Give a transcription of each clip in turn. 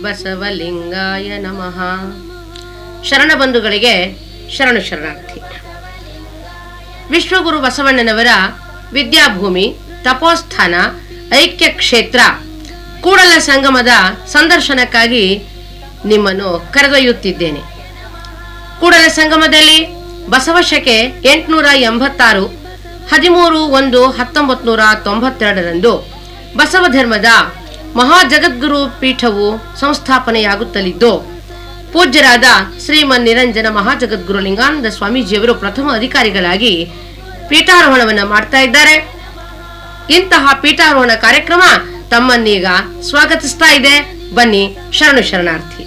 ಬಸವಲಿಂಗಾಯ ನಮಃ ಶರಣ ಬಂಧುಗಳಿಗೆ ಶರಣು ಶರಣಾರ್ಥಿ ವಿಶ್ವಗುರು ಬಸವಣ್ಣನವರ ವಿದ್ಯಾಭೂಮಿ ತಪೋಸ್ಥಾನ ಐಕ್ಯ ಕ್ಷೇತ್ರ ಕೂಡಲ ಸಂಗಮದ ಸಂದರ್ಶನಕ್ಕಾಗಿ ನಿಮ್ಮನ್ನು ಕರೆದೊಯ್ಯುತ್ತಿದ್ದೇನೆ ಕೂಡಲ ಸಂಗಮದಲ್ಲಿ ಬಸವಶಕೆ ಎಂಟುನೂರ ಎಂಬತ್ತಾರು ಹದಿಮೂರು ಒಂದು ಹತ್ತೊಂಬತ್ತು ನೂರ ತೊಂಬತ್ತೆರಡರಂದು ಬಸವ ಧರ್ಮದ ಮಹಾಜಗದ್ಗುರು ಪೀಠವು ಸಂಸ್ಥಾಪನೆಯಾಗುತ್ತಲಿದ್ದು ಪೂಜ್ಯರಾದ ಶ್ರೀಮನ್ ನಿರಂಜನ ಮಹಾಜಗದ್ಗುರು ಲಿಂಗಾನಂದ ಸ್ವಾಮೀಜಿಯವರು ಪ್ರಥಮ ಅಧಿಕಾರಿಗಳಾಗಿ ಪೀಠಾರೋಹಣವನ್ನು ಮಾಡ್ತಾ ಇದ್ದಾರೆ ಇಂತಹ ಪೀಠಾರೋಹಣ ಕಾರ್ಯಕ್ರಮ ತಮ್ಮನ್ನೀಗ ಸ್ವಾಗತಿಸ್ತಾ ಇದೆ ಬನ್ನಿ ಶರಣು ಶರಣಾರ್ಥಿ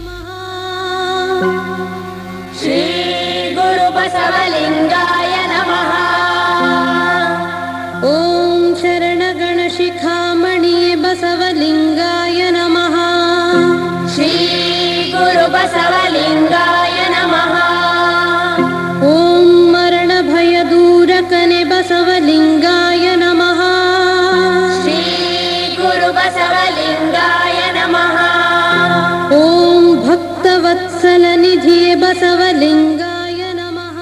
ಶ್ರೀ ಗುರು ಬಸವಲಿಂಗಾಯ ನಮಃ ॐ शरणगणशिखामणिये बसवलिङ्गाय नमः ಶ್ರೀ ಗುರು ಬಸವಲಿಂಗಾಯ ನಮಃ ॐ मरणभयदूरकने बसवलिङ्गाय नमः ಶ್ರೀ ಗುರು ಬಸವಲಿಂಗಾಯ ನಮಃ ॐ भक्तवत्सलनिधिये बसवलिङ्गाय नमः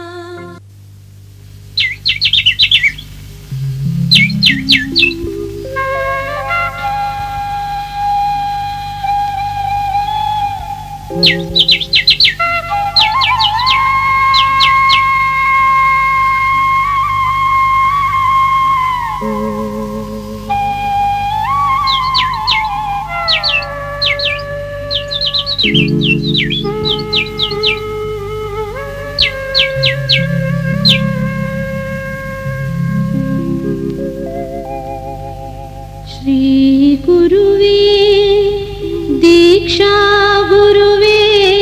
श्रीगुरुवे दीक्षा गुरुवे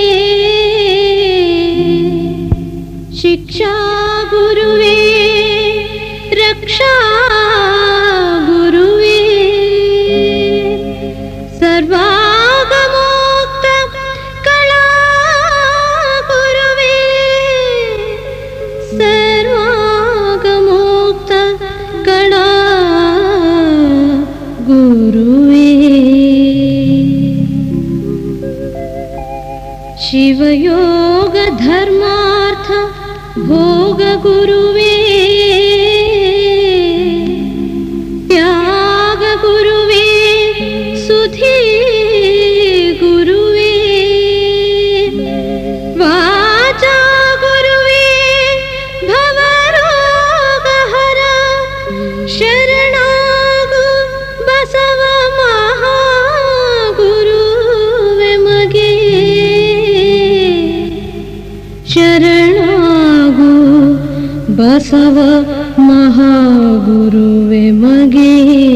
शिक्षा गुरुवे रक्षा गुरुवे सर्वागमोक्त कला गुरुवे सर्वागमोक्त कला गुरुवे शिवयोग धर्मार्थ भोग गुरुवे त्याग गुरुवे सुधी गुरुवे वाचा गुरुवे भवरोगहर शरणागु बसव महागुरुवे मगे ಶರಣಾಗು ಬಸವ ಮಹಾಗುರುವೆ ಮಗೆ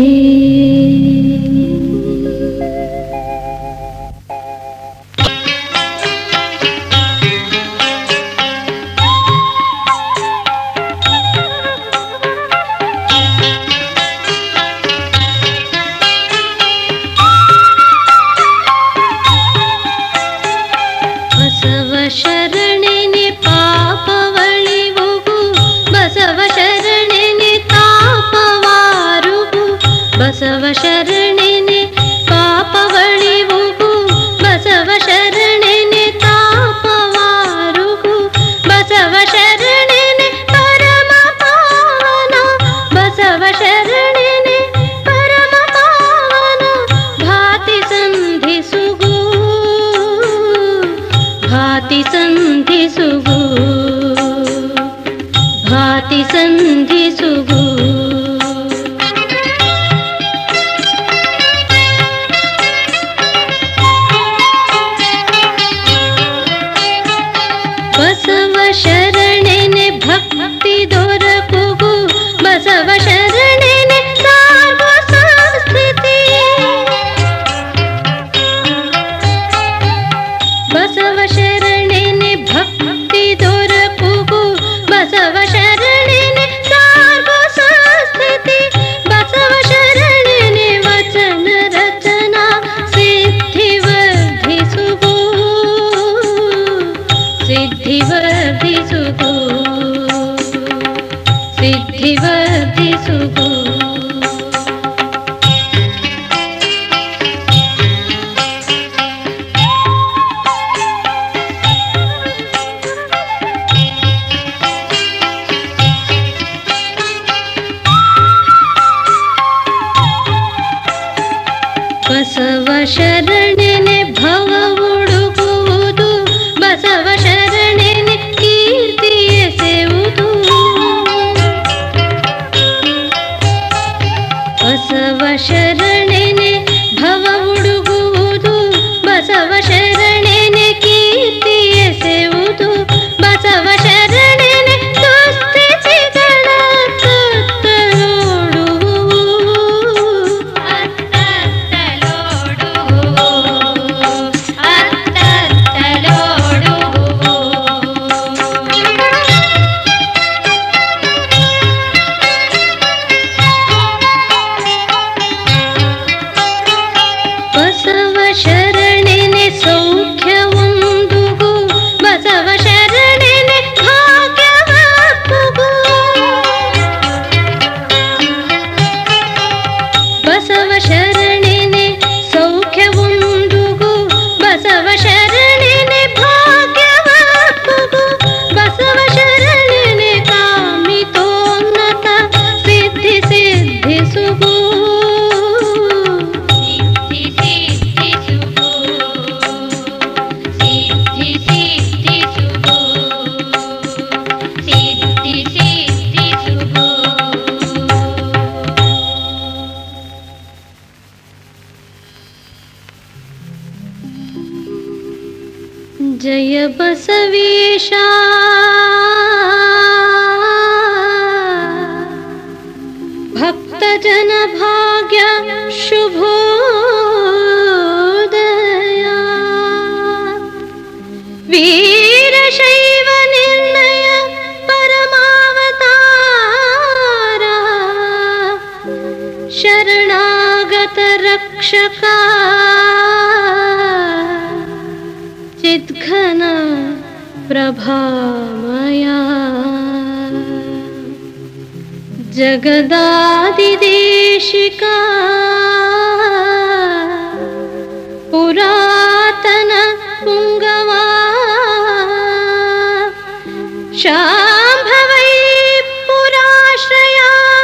ಬಸವ ಶರಣೆನೆ ಪಾಪವಳಿವುವು ಬಸವ ಶರಣೆನೆ ತಾಪವಾರುವು ಶರಣೆನೆ ಭವ ಹುಡುಕುವುದು ಬಸವ ಶರಣೆನೆ ಕೀರ್ತಿ ಎಸೆಯುವುದು ಬಸವ ಶರಣೆನೆ ಭವ ಹುಡುಗುವುದು ಬಸವ ಶರಣೆನೆ ಕೀರ್ತಿ ಎಸೆಯುವುದು ಬಸವ ಶರಣೆನೆ ದುಸ್ಥಿತಿಗಳ ಬಸವ ಶರಣೆನೆ ಸೌಖ್ಯವೊಂದುಗು ಬಸವ ಶರಣೆನೆ ಭಾಗ್ಯವಾಗುಗು ಬಸವ ಶರಣೆನೆ ಸೌಖ್ಯವೊಂದುಗು ಬಸವ ಶರಣೆನೆ ಭಾಗ್ಯವಾಗುಗು ಬಸವ ಶರಣೆನೆ ಕಾಮಿತೋನ್ನತ ಸಿದ್ಧಿ ಸಿದ್ಧಿಸುಗು ಜಯ ಬಸವೇಶ ಭಕ್ತ ಜನ ಭಾಗ್ಯ ಶುಭೋದಯ ವೀರಶೈವ ನಿರ್ಣಯ ಪರಮಾವತಾರ ಶರಣಾಗತ ರಕ್ಷಕ ಚಿದ್ಘನ ಪ್ರಭಾಮಯ ಜಗದಾದಿದೇಶಿಕ ಪುರಾತನ ಪುಂಗವಾ ಶಾಂಭವೈ ಪುರಾಶ್ರಯ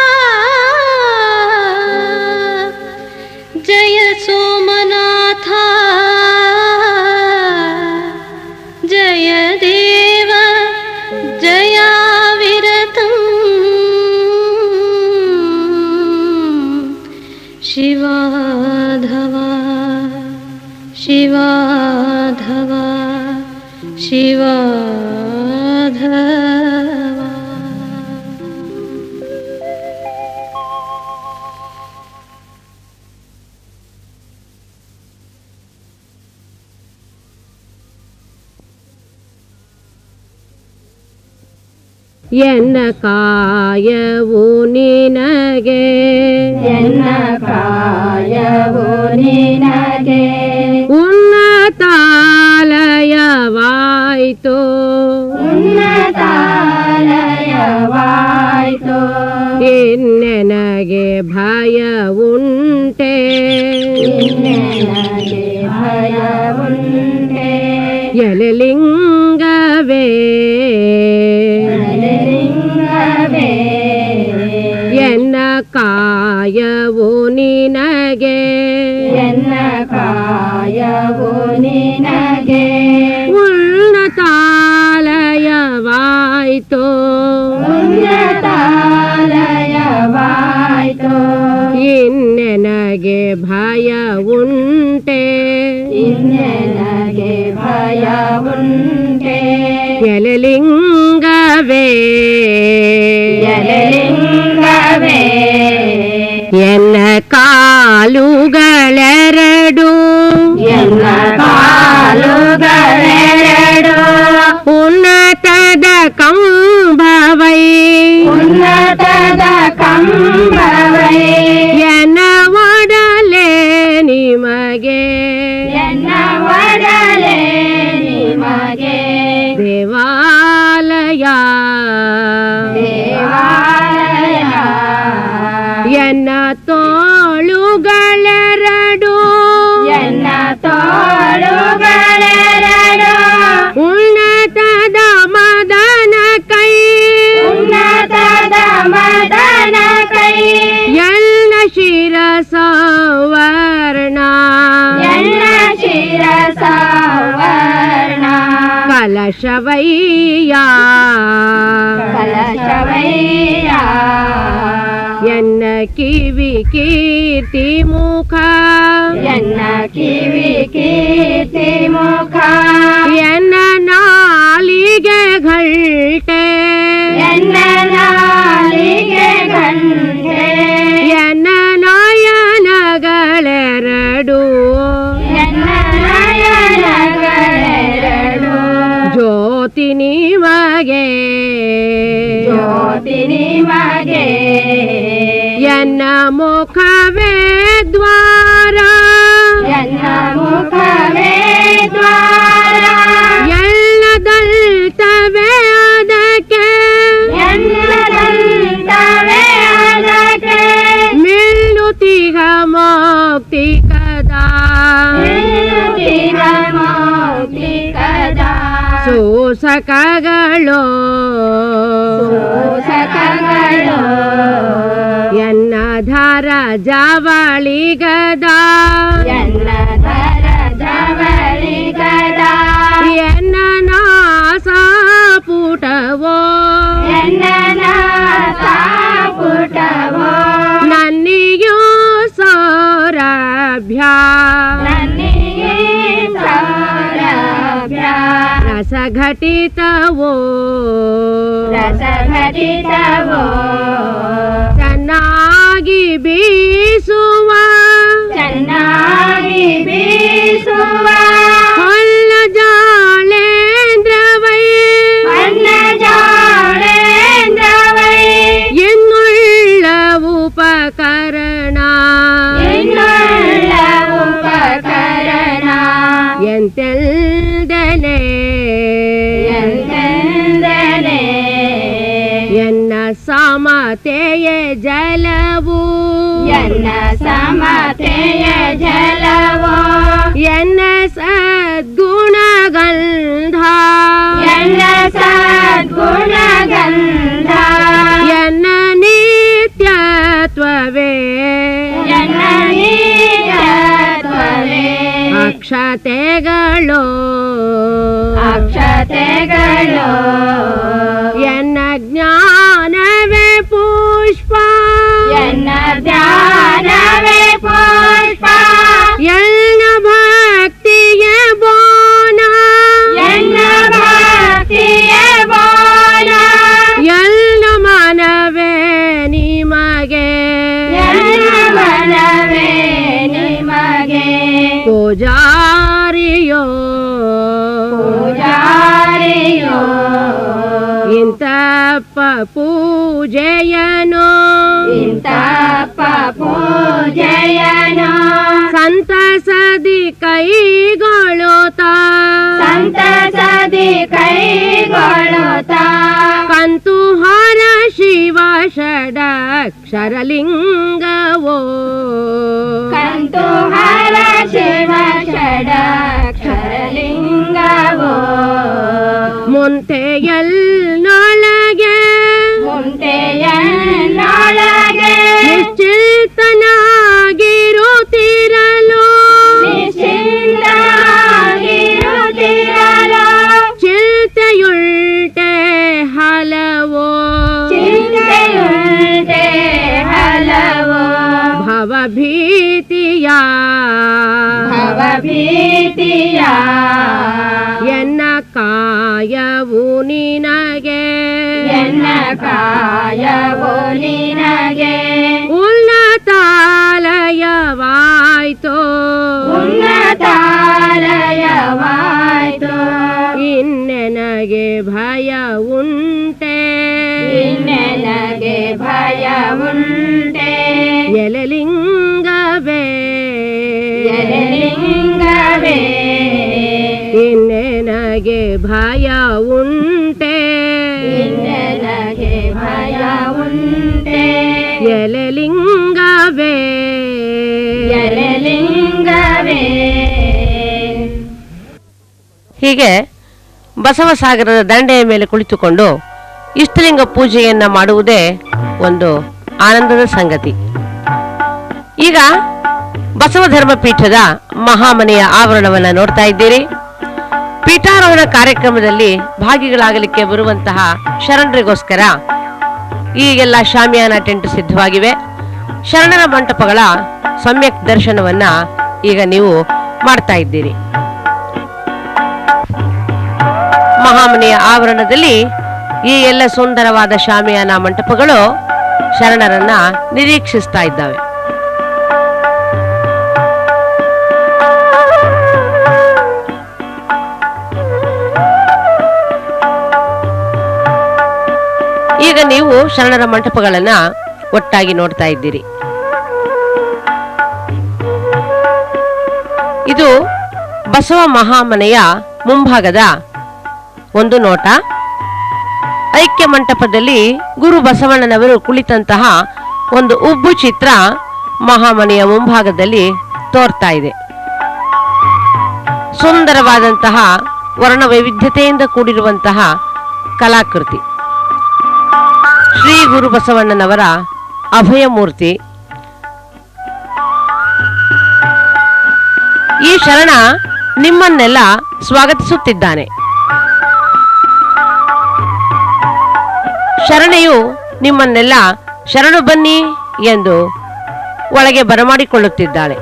ಜಯ ಸೋಮನಾಥ ಜಯ ದೇವ ಜಯಾವಿರತಂ ಶಿವಾಧವ ಶಿವಾಧವ ಶಿವಾಧವ ಎನ್ನ ಕಾಯವು ನಿನಗೆ ಎನ್ನ ಕಾಯವು ನಿನಗೆ ಉನ್ನತಾಲಯವಾಯಿತು ಉನ್ನತಾಲಯವಾಯ್ತು ಇನ್ನೆನಗೆ ಭಯ ಉಂಟೆ ಇನ್ನೆನಗೆ ಭಯವುಂಟೆ ಎಲೆಲಿಂಗವೇ ಲಿಂಗವೇ ಎನ್ನ ಕಾಯವು ನಿನಗೆ ಎನ್ನ ಕಾಯವು ನಿನಗೆ ಉನ್ನತಾಲಯವಾಯಿತು ಉನ್ನತಾಲಯವಾಯ್ತು ಇನ್ನೆನಗೆ ಭಯ ಉಂಟೆ ಇನ್ನೆನಗೆ ಭಯವುಂಟೆ ಎಲೆಲಿಂಗವೇ ಎಲೆಲಿಂಗವೇ ಎನ್ನ ಕಾಲುಗಳೆರಡು ಎನ್ನ ಕಾಲುಗಳೆರಡು ಉನ್ನತದ ಕಂಬವೈ ಉನ್ನತದ ಕಂಬವೇ ಎನ್ನ ಒಡಲೆ ನಿಮಗೆ ಎನ್ನ ಒಡಲೆ ನಿಮಗೆ ದೇವಾಲಯ ದೇವಾಲಯ ಎನ್ನ ತೋಳುಗಳೆರಡು ಕಲಶವಯ್ಯ ಕಲಶವಯ್ಯ ಎನ್ನ ಕಿವಿ ಕೀರ್ತಿ ಮುಖ ಎನ್ನ ಕಿವಿ ಕೀರ್ತಿ ಮುಖ ಎನ್ನ ನಾಲಿಗೆ ಘಲ್ಟೆ ಎನ್ನ ನಾಲಿಗೆ ಗಂಟೆ ಎನ್ನ ನಯನಗಳೆರಡು ಎನ್ನ ನಯನಗಳೆರಡು ಜ್ಯೋತಿ ನಿಮಗೆ ಜ್ಯೋತಿ ನಿಮಗೆ ಎನ್ನ ಮುಖವೇ ದ್ವಾರ ಎನ್ನ ಮುಖವೇ ದ್ವಾರ ಎಲ್ಲದಲ್ತವೇ ಅದಕ್ಕೆ ಎನ್ನದಂತವೇ ಅದಕ್ಕೆ ಮಿಲ್ಲುತಿಗ ಮೋಕ್ತಿ ಕದಾ ನಿರುತಿರ ಮೌಕ್ತಿಕದ ಸೂಸಕಗಳು ಸೂಸಕಗಳು ಎನ್ನ ಧಾರ ಜಾವಳಿಗದ ಎನ್ನ ಧರ ಜವಳಿಗದ ಎನ್ನ ನಾಸ ಪುಟವೋ ಎನ್ನ ಪುಟವೋ ನನ್ನಿಯೋ ಸೌರಭ್ಯ ನನ್ನಿಗೆ ಸೌರಭ್ಯ ರಸಘಟಿತವೋ ರಸಘಟಿತವೋ ಚೆನ್ನಾಗಿ ಬೀಸುವ ಚೆನ್ನಾಗಿ ಬೀಸುವ ಹೊಲ್ಲ ಜಾಳೇಂದ್ರವೈ ಅನ್ನ ಜಾಳೇಂದ್ರವೈ ಎನ್ನುಳ್ಳ ಉಪಕರಣ ಇನ್ನುಳ್ಳ ಉಪಕರಣ ಎಂತೆಲ್ದನೆ ಎಂದೆಂದನೆ ಎನ್ನ ಸಮತೆಯ ಜಲವು ಎನ್ನ ಸಮತೆಯ ಜಲವೋ ಎನ್ನ ಸದ್ಗುಣಗಂಧ ಎನ್ನ ಸದ್ಗುಣಗಂಧ ಎನ್ನ ನಿತ್ಯತ್ವವೇ ಎನ್ನ ನೀಯತ್ವವೇ ಅಕ್ಷತೆಗಳು ಅಕ್ಷತೆಗಳು ಎನ್ನ ಜ್ಞಾನವೇ ಪುಷ್ಪ ಎನ್ನ ಧ್ಯಾನವೇ ಪುಷ್ಪ ಎನ್ನ ಭಕ್ತಿಯ ಬೋನ ಎನ್ನ ಭಕ್ತಿಯ ಬೋನ ಎಲ್ಲ ಮನವೇ ನಿಮಗೆ ಎನ್ನ ಮನವೇ ನಿಮಗೆ ಪೂಜಾರಿಯೋ ಪೂಜಾರಿಯೋ ಇಂತಪ್ಪ ಪೂಜೆಯನು ಇಂತಪ್ಪ ಪೂಜೆಯನು ಸಂತಸದಿ ಕೈಗೊಳ್ಳುತ್ತ ಸಂತಸದಿ ಕೈಗೊಳ್ಳುತ್ತ ಕಂತು ಹರ ಶಿವ ಷಡಕ್ಷರಲಿಂಗವೋ ಕಂತು ಹರ ಶಿವ ಷಡಕ್ಷರಲಿಂಗವೋ ಮುಂತೆಯಲ್ನೊಳಗೆ ಮುಂತೆಯನ್ನೊಳಗೆ ನಿಶ್ಚಿತನಾಗಿರುತ್ತಿರಲು ನಿಶ್ಚಿಂತಾಗಿರುತ್ತಿರಲು ಚಿಂತೆಯುಳ್ಟೆ ಹಲವೋ ಚಿಂತೆಯುಂಟೆ ಹಲವು ಭವಭೀತಿಯ ಭವಭೀತಿಯ ಎನ್ನ ಕಾಯವು ನಿನಗೆ ಎನ್ನ ಕಾಯವು ನಿನಗೆ ಉನ್ನತಾಲಯವಾಯ್ತೋ ಉನ್ನತಾಲಯವಾಯ್ತು ಇನ್ನೆನಗೆ ಭಯ ಉಂಟೆ ಇನ್ನೆನಗೆ ಭಯ ಉಂಟೆ ಎಲೆಲಿಂಗವೇ ಎಲೆಲಿಂಗವೇ ಇನ್ನೆನಗೆ ಭಯ ಉಂಟೆ ಇನ್ನೆನಗೆ ಭಯ ಉಂಟೆ ಎಲೆಲಿಂಗವೇ ಎಲೆಲಿಂಗವೇ ಹೀಗೆ ಬಸವಸಾಗರದ ದಂಡೆಯ ಮೇಲೆ ಕುಳಿತುಕೊಂಡು ಇಷ್ಟಲಿಂಗ ಪೂಜೆಯನ್ನ ಮಾಡುವುದೇ ಒಂದು ಆನಂದದ ಸಂಗತಿ ಈಗ ಬಸವ ಧರ್ಮ ಪೀಠದ ಮಹಾಮನೆಯ ಆವರಣವನ್ನ ನೋಡ್ತಾ ಇದ್ದೀರಿ ಪೀಠಾರೋಹಣ ಕಾರ್ಯಕ್ರಮದಲ್ಲಿ ಭಾಗಿಗಳಾಗಲಿಕ್ಕೆ ಬರುವಂತಹ ಶರಣರಿಗೋಸ್ಕರ ಈಗೆಲ್ಲ ಶಾಮಿಯಾನ ಟೆಂಟ್ ಸಿದ್ಧವಾಗಿವೆ ಶರಣರ ಮಂಟಪಗಳ ಸಮ್ಯಕ್ ದರ್ಶನವನ್ನ ಈಗ ನೀವು ಮಾಡ್ತಾ ಇದ್ದೀರಿ ಮಹಾಮನೆಯ ಆವರಣದಲ್ಲಿ ಈ ಎಲ್ಲ ಸುಂದರವಾದ ಶಾಮಿಯಾನ ಮಂಟಪಗಳು ಶರಣರನ್ನ ನಿರೀಕ್ಷಿಸ್ತಾ ಇದ್ದಾವೆ ಈಗ ನೀವು ಶರಣರ ಮಂಟಪಗಳನ್ನ ಒಟ್ಟಾಗಿ ನೋಡ್ತಾ ಇದ್ದೀರಿ ಇದು ಬಸವ ಮಹಾಮನೆಯ ಮುಂಭಾಗದ ಒಂದು ನೋಟ ಐಕ್ಯ ಮಂಟಪದಲ್ಲಿ ಗುರು ಬಸವಣ್ಣನವರು ಕುಳಿತಂತಹ ಒಂದು ಉಬ್ಬು ಚಿತ್ರ ಮಹಾಮನೆಯ ಮುಂಭಾಗದಲ್ಲಿ ತೋರ್ತಾ ಇದೆ ಸುಂದರವಾದಂತಹ ವರ್ಣ ವೈವಿಧ್ಯತೆಯಿಂದ ಕೂಡಿರುವಂತಹ ಕಲಾಕೃತಿ ಶ್ರೀ ಗುರು ಬಸವಣ್ಣನವರ ಅಭಯ ಮೂರ್ತಿ ಈ ಶರಣ ನಿಮ್ಮನ್ನೆಲ್ಲ ಸ್ವಾಗತಿಸುತ್ತಿದ್ದಾನೆ ಶರಣೆಯು ನಿಮ್ಮನ್ನೆಲ್ಲ ಶರಣು ಬನ್ನಿ ಎಂದು ಒಳಗೆ ಬರಮಾಡಿಕೊಳ್ಳುತ್ತಿದ್ದಾಳೆ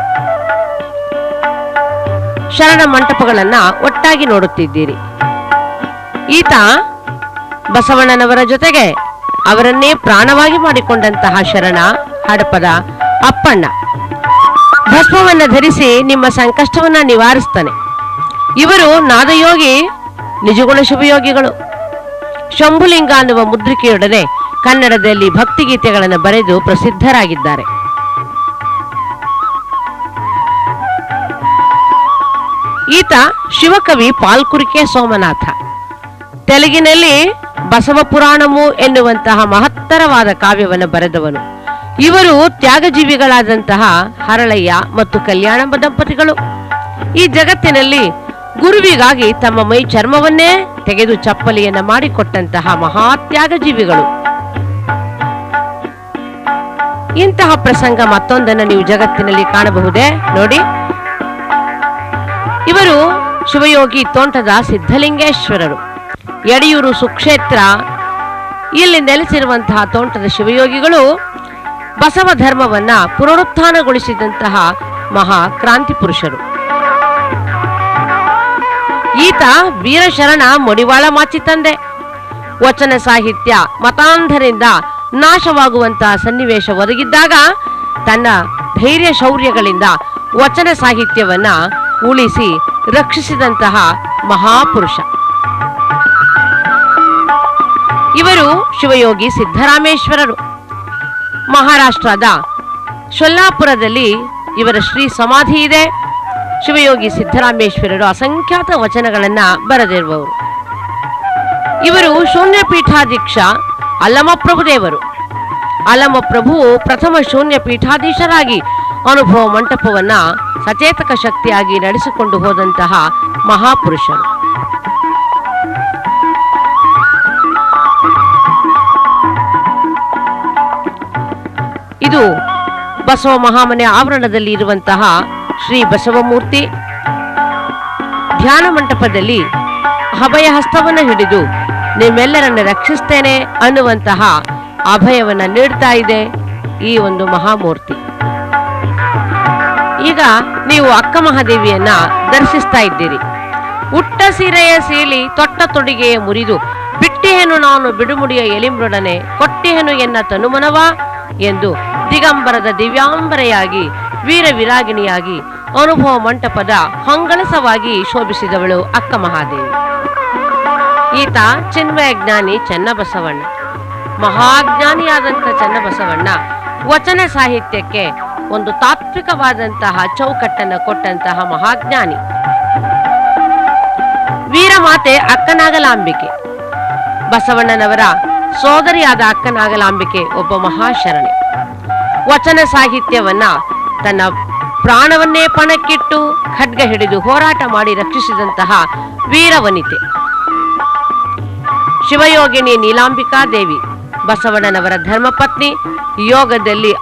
ಶರಣ ಮಂಟಪಗಳನ್ನ ಒಟ್ಟಾಗಿ ನೋಡುತ್ತಿದ್ದೀರಿ ಈತ ಬಸವಣ್ಣನವರ ಜೊತೆಗೆ ಅವರನ್ನೇ ಪ್ರಾಣವಾಗಿ ಮಾಡಿಕೊಂಡಂತಹ ಶರಣ ಹಡಪದ ಅಪ್ಪಣ್ಣ ಭಸ್ಮವನ್ನ ಧರಿಸಿ ನಿಮ್ಮ ಸಂಕಷ್ಟವನ್ನ ನಿವಾರಿಸ್ತಾನೆ ಇವರು ನಾದಯೋಗಿ ನಿಜಗುಣ ಶಿವಯೋಗಿಗಳು ಶಂಭುಲಿಂಗ ಅನ್ನುವ ಮುದ್ರಿಕೆಯೊಡನೆ ಕನ್ನಡದಲ್ಲಿ ಭಕ್ತಿಗೀತೆಗಳನ್ನು ಬರೆದು ಪ್ರಸಿದ್ಧರಾಗಿದ್ದಾರೆ ಈತ ಶಿವಕವಿ ಪಾಲ್ಕುರಿಕೆ ಸೋಮನಾಥ ತೆಲುಗಿನಲ್ಲಿ ಬಸವ ಪುರಾಣಮು ಎನ್ನುವಂತಹ ಮಹತ್ತರವಾದ ಕಾವ್ಯವನ್ನು ಬರೆದವನು ಇವರು ತ್ಯಾಗಜೀವಿಗಳಾದಂತಹ ಹರಳಯ್ಯ ಮತ್ತು ಕಲ್ಯಾಣಂಬ ದಂಪತಿಗಳು ಈ ಜಗತ್ತಿನಲ್ಲಿ ಗುರುವಿಗಾಗಿ ತಮ್ಮ ಮೈ ಚರ್ಮವನ್ನೇ ತೆಗೆದು ಚಪ್ಪಲಿಯನ್ನ ಮಾಡಿಕೊಟ್ಟಂತಹ ಮಹಾ ತ್ಯಾಗಜೀವಿಗಳು ಇಂತಹ ಪ್ರಸಂಗ ಮತ್ತೊಂದನ್ನು ನೀವು ಜಗತ್ತಿನಲ್ಲಿ ಕಾಣಬಹುದೇ ನೋಡಿ ಇವರು ಶಿವಯೋಗಿ ತೋಂಟದ ಸಿದ್ಧಲಿಂಗೇಶ್ವರರು ಯಡಿಯೂರು ಸುಕ್ಷೇತ್ರ ಇಲ್ಲಿ ನೆಲೆಸಿರುವಂತಹ ತೋಂಟದ ಶಿವಯೋಗಿಗಳು ಬಸವ ಧರ್ಮವನ್ನ ಪುನರುತ್ಥಾನಗೊಳಿಸಿದಂತಹ ಮಹಾ ಕ್ರಾಂತಿ ಪುರುಷರು ಈತ ವೀರಶರಣ ಮೊಡಿವಾಳ ಮಾಚಿ ತಂದೆ ವಚನ ಸಾಹಿತ್ಯ ಮತಾಂಧರಿಂದ ನಾಶವಾಗುವಂತಹ ಸನ್ನಿವೇಶ ಒದಗಿದ್ದಾಗ ತನ್ನ ಧೈರ್ಯ ಶೌರ್ಯಗಳಿಂದ ವಚನ ಸಾಹಿತ್ಯವನ್ನ ಉಳಿಸಿ ರಕ್ಷಿಸಿದಂತಹ ಮಹಾಪುರುಷ ಇವರು ಶಿವಯೋಗಿ ಸಿದ್ದರಾಮೇಶ್ವರರು ಮಹಾರಾಷ್ಟ್ರದ ಶೊಲ್ಲಾಪುರದಲ್ಲಿ ಇವರ ಶ್ರೀ ಸಮಾಧಿ ಇದೆ ಶಿವಯೋಗಿ ಸಿದ್ದರಾಮೇಶ್ವರರು ಅಸಂಖ್ಯಾತ ವಚನಗಳನ್ನ ಬರೆದಿರುವವರು ಇವರು ಶೂನ್ಯ ಪೀಠಾಧೀಕ್ಷ ಅಲ್ಲಮಪ್ರಭುದೇವರು ಅಲ್ಲಮಪ್ರಭು ಪ್ರಥಮ ಶೂನ್ಯ ಪೀಠಾಧೀಶರಾಗಿ ಅನುಭವ ಮಂಟಪವನ್ನ ಸಚೇತಕ ಶಕ್ತಿಯಾಗಿ ನಡೆಸಿಕೊಂಡು ಹೋದಂತಹ ಮಹಾಪುರುಷರು ಇದು ಬಸವ ಮಹಾಮನೆ ಆವರಣದಲ್ಲಿ ಇರುವಂತಹ ಶ್ರೀ ಬಸವಮೂರ್ತಿ ಧ್ಯಾನ ಮಂಟಪದಲ್ಲಿ ಅಭಯ ಹಸ್ತವನ್ನು ಹಿಡಿದು ನಿಮ್ಮೆಲ್ಲರನ್ನು ರಕ್ಷಿಸ್ತೇನೆ ಅನ್ನುವಂತಹ ಅಭಯವನ್ನ ನೀಡ್ತಾ ಇದೆ ಈ ಒಂದು ಮಹಾಮೂರ್ತಿ ಈಗ ನೀವು ಅಕ್ಕ ಮಹಾದೇವಿಯನ್ನ ದರ್ಶಿಸ್ತಾ ಇದ್ದೀರಿ ಉಟ್ಟ ಸೀರೆಯ ಸೀಲಿ ತೊಟ್ಟ ತೊಡಿಗೆಯ ಮುರಿದು ಬಿಟ್ಟಿಹೆನು ನಾನು ಬಿಡುಮುಡಿಯ ಎಲಿಂಬ್ರೊಡನೆ ಕೊಟ್ಟಿಹೆನು ಎನ್ನ ತನುಮನವ ಎಂದು ದಿಗಂಬರದ ದಿವ್ಯಾಂಬರೆಯಾಗಿ ವೀರ ವಿರಾಗಿಣಿಯಾಗಿ ಅನುಭವ ಮಂಟಪದ ಹೊಂಗಳಸವಾಗಿ ಶೋಭಿಸಿದವಳು ಅಕ್ಕ ಮಹಾದೇವಿ ಈತ ಚಿನ್ಮಯ ಜ್ಞಾನಿ ಚನ್ನಬಸವಣ್ಣ ಮಹಾಜ್ಞಾನಿಯಾದಂಥ ಚನ್ನಬಸವಣ್ಣ ವಚನ ಸಾಹಿತ್ಯಕ್ಕೆ ಒಂದು ತಾತ್ವಿಕವಾದಂತಹ ಚೌಕಟ್ಟನ್ನು ಕೊಟ್ಟಂತಹ ಮಹಾಜ್ಞಾನಿ ವೀರಮಾತೆ ಅಕ್ಕನಾಗಲಾಂಬಿಕೆ ಬಸವಣ್ಣನವರ ಸೋದರಿಯಾದ ಅಕ್ಕನಾಗಲಾಂಬಿಕೆ ಒಬ್ಬ ಮಹಾಶರಣೆ ವಚನ ಸಾಹಿತ್ಯವನ್ನ ತನ್ನ ಪ್ರಾಣವನ್ನೇ ಪಣಕ್ಕಿಟ್ಟು ಖಡ್ಗ ಹಿಡಿದು ಹೋರಾಟ ಮಾಡಿ ರಕ್ಷಿಸಿದಂತಹ ವೀರವನಿತೆ ಶಿವಯೋಗಿನಿ ನೀಲಾಂಬಿಕಾ ದೇವಿ ಬಸವಣ್ಣನವರ ಧರ್ಮಪತ್ನಿ ಯೋಗದಲ್ಲಿ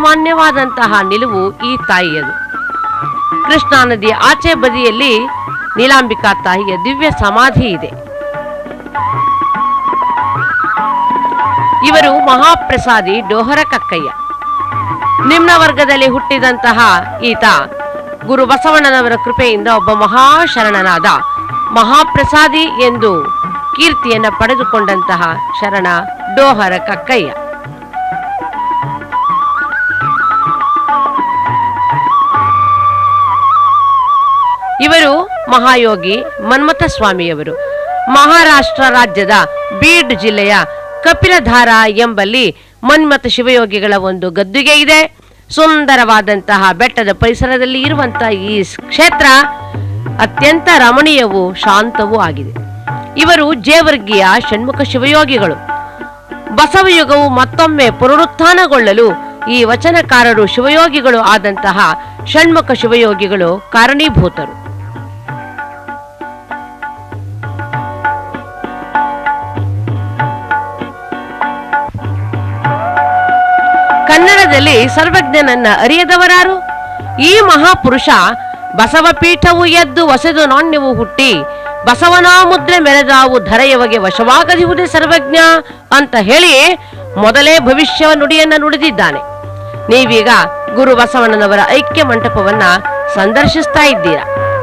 ಅಸಾಮಾನ್ಯವಾದಂತಹ ನಿಲುವು ಈ ತಾಯಿಯದು ಕೃಷ್ಣಾ ನದಿಯ ಆಚೆ ಬದಿಯಲ್ಲಿ ನೀಲಾಂಬಿಕಾ ತಾಯಿಯ ದಿವ್ಯ ಸಮಾಧಿ ಇದೆ ಇವರು ಮಹಾಪ್ರಸಾದಿ ಡೋಹರ ಕಕ್ಕಯ್ಯ ನಿಮ್ನ ವರ್ಗದಲ್ಲಿ ಹುಟ್ಟಿದಂತಹ ಈತ ಗುರು ಬಸವಣ್ಣನವರ ಕೃಪೆಯಿಂದ ಒಬ್ಬ ಮಹಾಶರಣನಾದ ಮಹಾಪ್ರಸಾದಿ ಎಂದು ಕೀರ್ತಿಯನ್ನ ಪಡೆದುಕೊಂಡಂತಹ ಶರಣ ಡೋಹರ ಕಕ್ಕಯ್ಯ ಇವರು ಮಹಾಯೋಗಿ ಮನ್ಮಥ ಸ್ವಾಮಿಯವರು ಮಹಾರಾಷ್ಟ್ರ ರಾಜ್ಯದ ಬೀಡ್ ಜಿಲ್ಲೆಯ ಕಪಿಲಧಾರ ಎಂಬಲ್ಲಿ ಮನ್ಮಥ ಶಿವಯೋಗಿಗಳ ಒಂದು ಗದ್ದುಗೆ ಇದೆ ಸುಂದರವಾದಂತಹ ಬೆಟ್ಟದ ಪರಿಸರದಲ್ಲಿ ಇರುವಂತಹ ಈ ಸ್- ಕ್ಷೇತ್ರ ಅತ್ಯಂತ ರಮಣೀಯವೂ ಶಾಂತವೂ ಆಗಿದೆ ಇವರು ಜೇವರ್ಗಿಯ ಷಣ್ಮುಖ ಶಿವಯೋಗಿಗಳು ಬಸವಯುಗವು ಮತ್ತೊಮ್ಮೆ ಪುನರುತ್ಥಾನಗೊಳ್ಳಲು ಈ ವಚನಕಾರರು ಶಿವಯೋಗಿಗಳು ಆದಂತಹ ಷಣ್ಮುಖ ಶಿವಯೋಗಿಗಳು ಕಾರಣೀಭೂತರು ಕನ್ನಡದಲ್ಲಿ ಸರ್ವಜ್ಞನನ್ನ ಅರಿಯದವರಾರು ಈ ಮಹಾಪುರುಷ ಬಸವ ಪೀಠವು ಎದ್ದು ವಸೆದು ನಾಣ್ಯವು ಹುಟ್ಟಿ ಬಸವನ ಮುದ್ರೆ ಮೆರೆದಾವು ಧರೆಯವಗೆ ವಶವಾಗದಿಹುದೇ ಸರ್ವಜ್ಞ ಅಂತ ಹೇಳಿ ಮೊದಲೇ ಭವಿಷ್ಯ ನುಡಿಯನ್ನ ನುಡಿದಿದ್ದಾನೆ ನೀವೀಗ ಗುರು ಬಸವಣ್ಣನವರ ಐಕ್ಯ ಮಂಟಪವನ್ನ ಸಂದರ್ಶಿಸ್ತಾ ಇದ್ದೀರಾ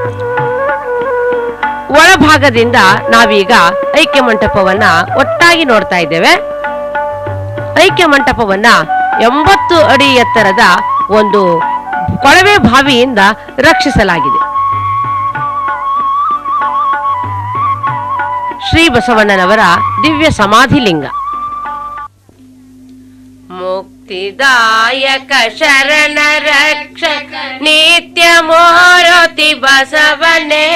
ಒಳಭಾಗದಿಂದ ನಾವೀಗ ಐಕ್ಯ ಮಂಟಪವನ್ನ ಒಟ್ಟಾಗಿ ನೋಡ್ತಾ ಇದ್ದೇವೆ ಐಕ್ಯ ಮಂಟಪವನ್ನ ಎಂಬತ್ತು ಅಡಿ ಎತ್ತರದ ಒಂದು ಕೊಳವೆ ಬಾವಿಯಿಂದ ರಕ್ಷಿಸಲಾಗಿದೆ ಶ್ರೀ ಬಸವಣ್ಣನವರ ದಿವ್ಯ ಸಮಾಧಿ ಲಿಂಗ ಮುಕ್ತಿದಾಯಕ ಶರಣ ರಕ್ಷಕ ನಿತ್ಯ ಮೋರತಿ ಬಸವನೇ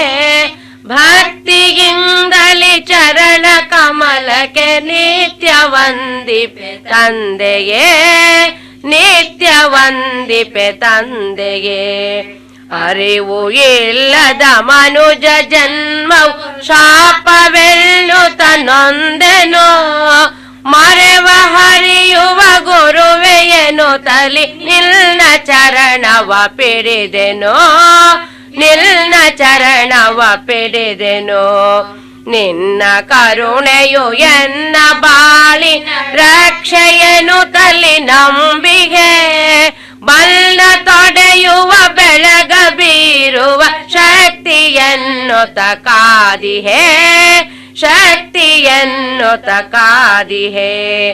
ಭಕ್ತಿಯಿಂದಲಿ ಚರಣ ಕಮಲಕ್ಕೆ ನಿತ್ಯ ವಂದಿಪೆ ತಂದೆಯೇ ನಿತ್ಯ ವಂದಿಪೆ ತಂದೆಯೇ ಅರಿವು ಇಲ್ಲದ ಮನುಜ ಜನ್ಮವು ಶಾಪವೆಲ್ಲುತ ನೊಂದೆನೋ ಮರೆವ ಹರಿಯುವ ಗುರುವೆಯನು ತಲಿ ನಿಲ್ನ ಚರಣವ ಪಿಡಿದೆನೋ ನಿಲ್ನ ಚರಣವ ಪಿಡಿದೆನೋ ನಿನ್ನ ಕರುಣೆಯು ಎನ್ನ ಬಾಳಿ ರಕ್ಷೆಯನು ತಲಿ ನಂಬಿಗೆ ಬಲ್ಲ ತೊಡೆಯುವ ಬೆಳಗ ಬೀರುವ ಶಕ್ತಿಯನ್ನು ತಕಾದಿಹೇ ಶಕ್ತಿಯನ್ನು ತಕಾದಿಹೇ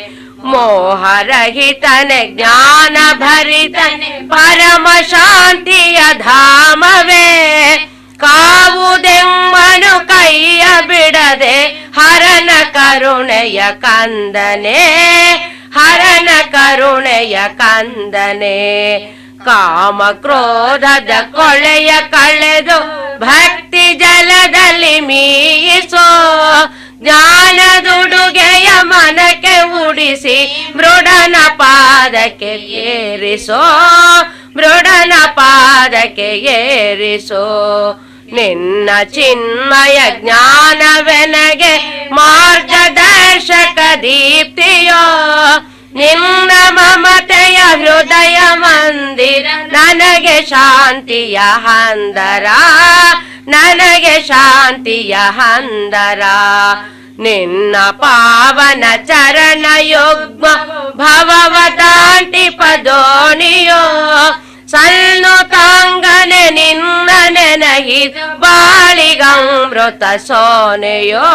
ಮೋಹರಹಿತನೆ ಜ್ಞಾನ ಭರಿತನೆ ಪರಮ ಶಾಂತಿಯ ಧಾಮವೇ ಕಾವುದೆಮ್ಮನು ಕೈಯ ಬಿಡದೆ ಹರನ ಕರುಣೆಯ ಕಂದನೆ ಹರನ ಕರುಣೆಯ ಕಂದನೆ ಕಾಮ ಕ್ರೋಧದ ಕೊಳೆಯ ಕಳೆದು ಭಕ್ತಿ ಜಲದಲ್ಲಿ ಮೀಯಿಸೋ ಜ್ಞಾನದುಡುಗೆಯ ಮನಕ್ಕೆ ಉಡಿಸಿ ಮೃಡನ ಪಾದಕ್ಕೆ ಏರಿಸೋ ಮೃಡನ ಪಾದಕ್ಕೆ ಏರಿಸೋ ನಿನ್ನ ಚಿನ್ಮಯ ಜ್ಞಾನವೆನಗೆ ಮಾರ್ಗದರ್ಶಕ ದೀಪ್ತಿಯೋ ನಿನ್ನ ಮಮತೆಯ ಹೃದಯ ಮಂದಿರ ನನಗೆ ಶಾಂತಿಯ ಹಂದರ ನನಗೆ ಶಾಂತಿಯ ಹಂದರ ನಿನ್ನ ಪಾವನ ಚರಣ ಯುಗ್ಮ ಭವವ ದಾಂಟಿ ಪದೋಣಿಯೋ ಸಲ್ಲು ತಾಂಗನೆ ನಿನ್ನ ನೆನಹಿ ಬಾಳಿಗಮೃತ ಸೋನೆಯೋ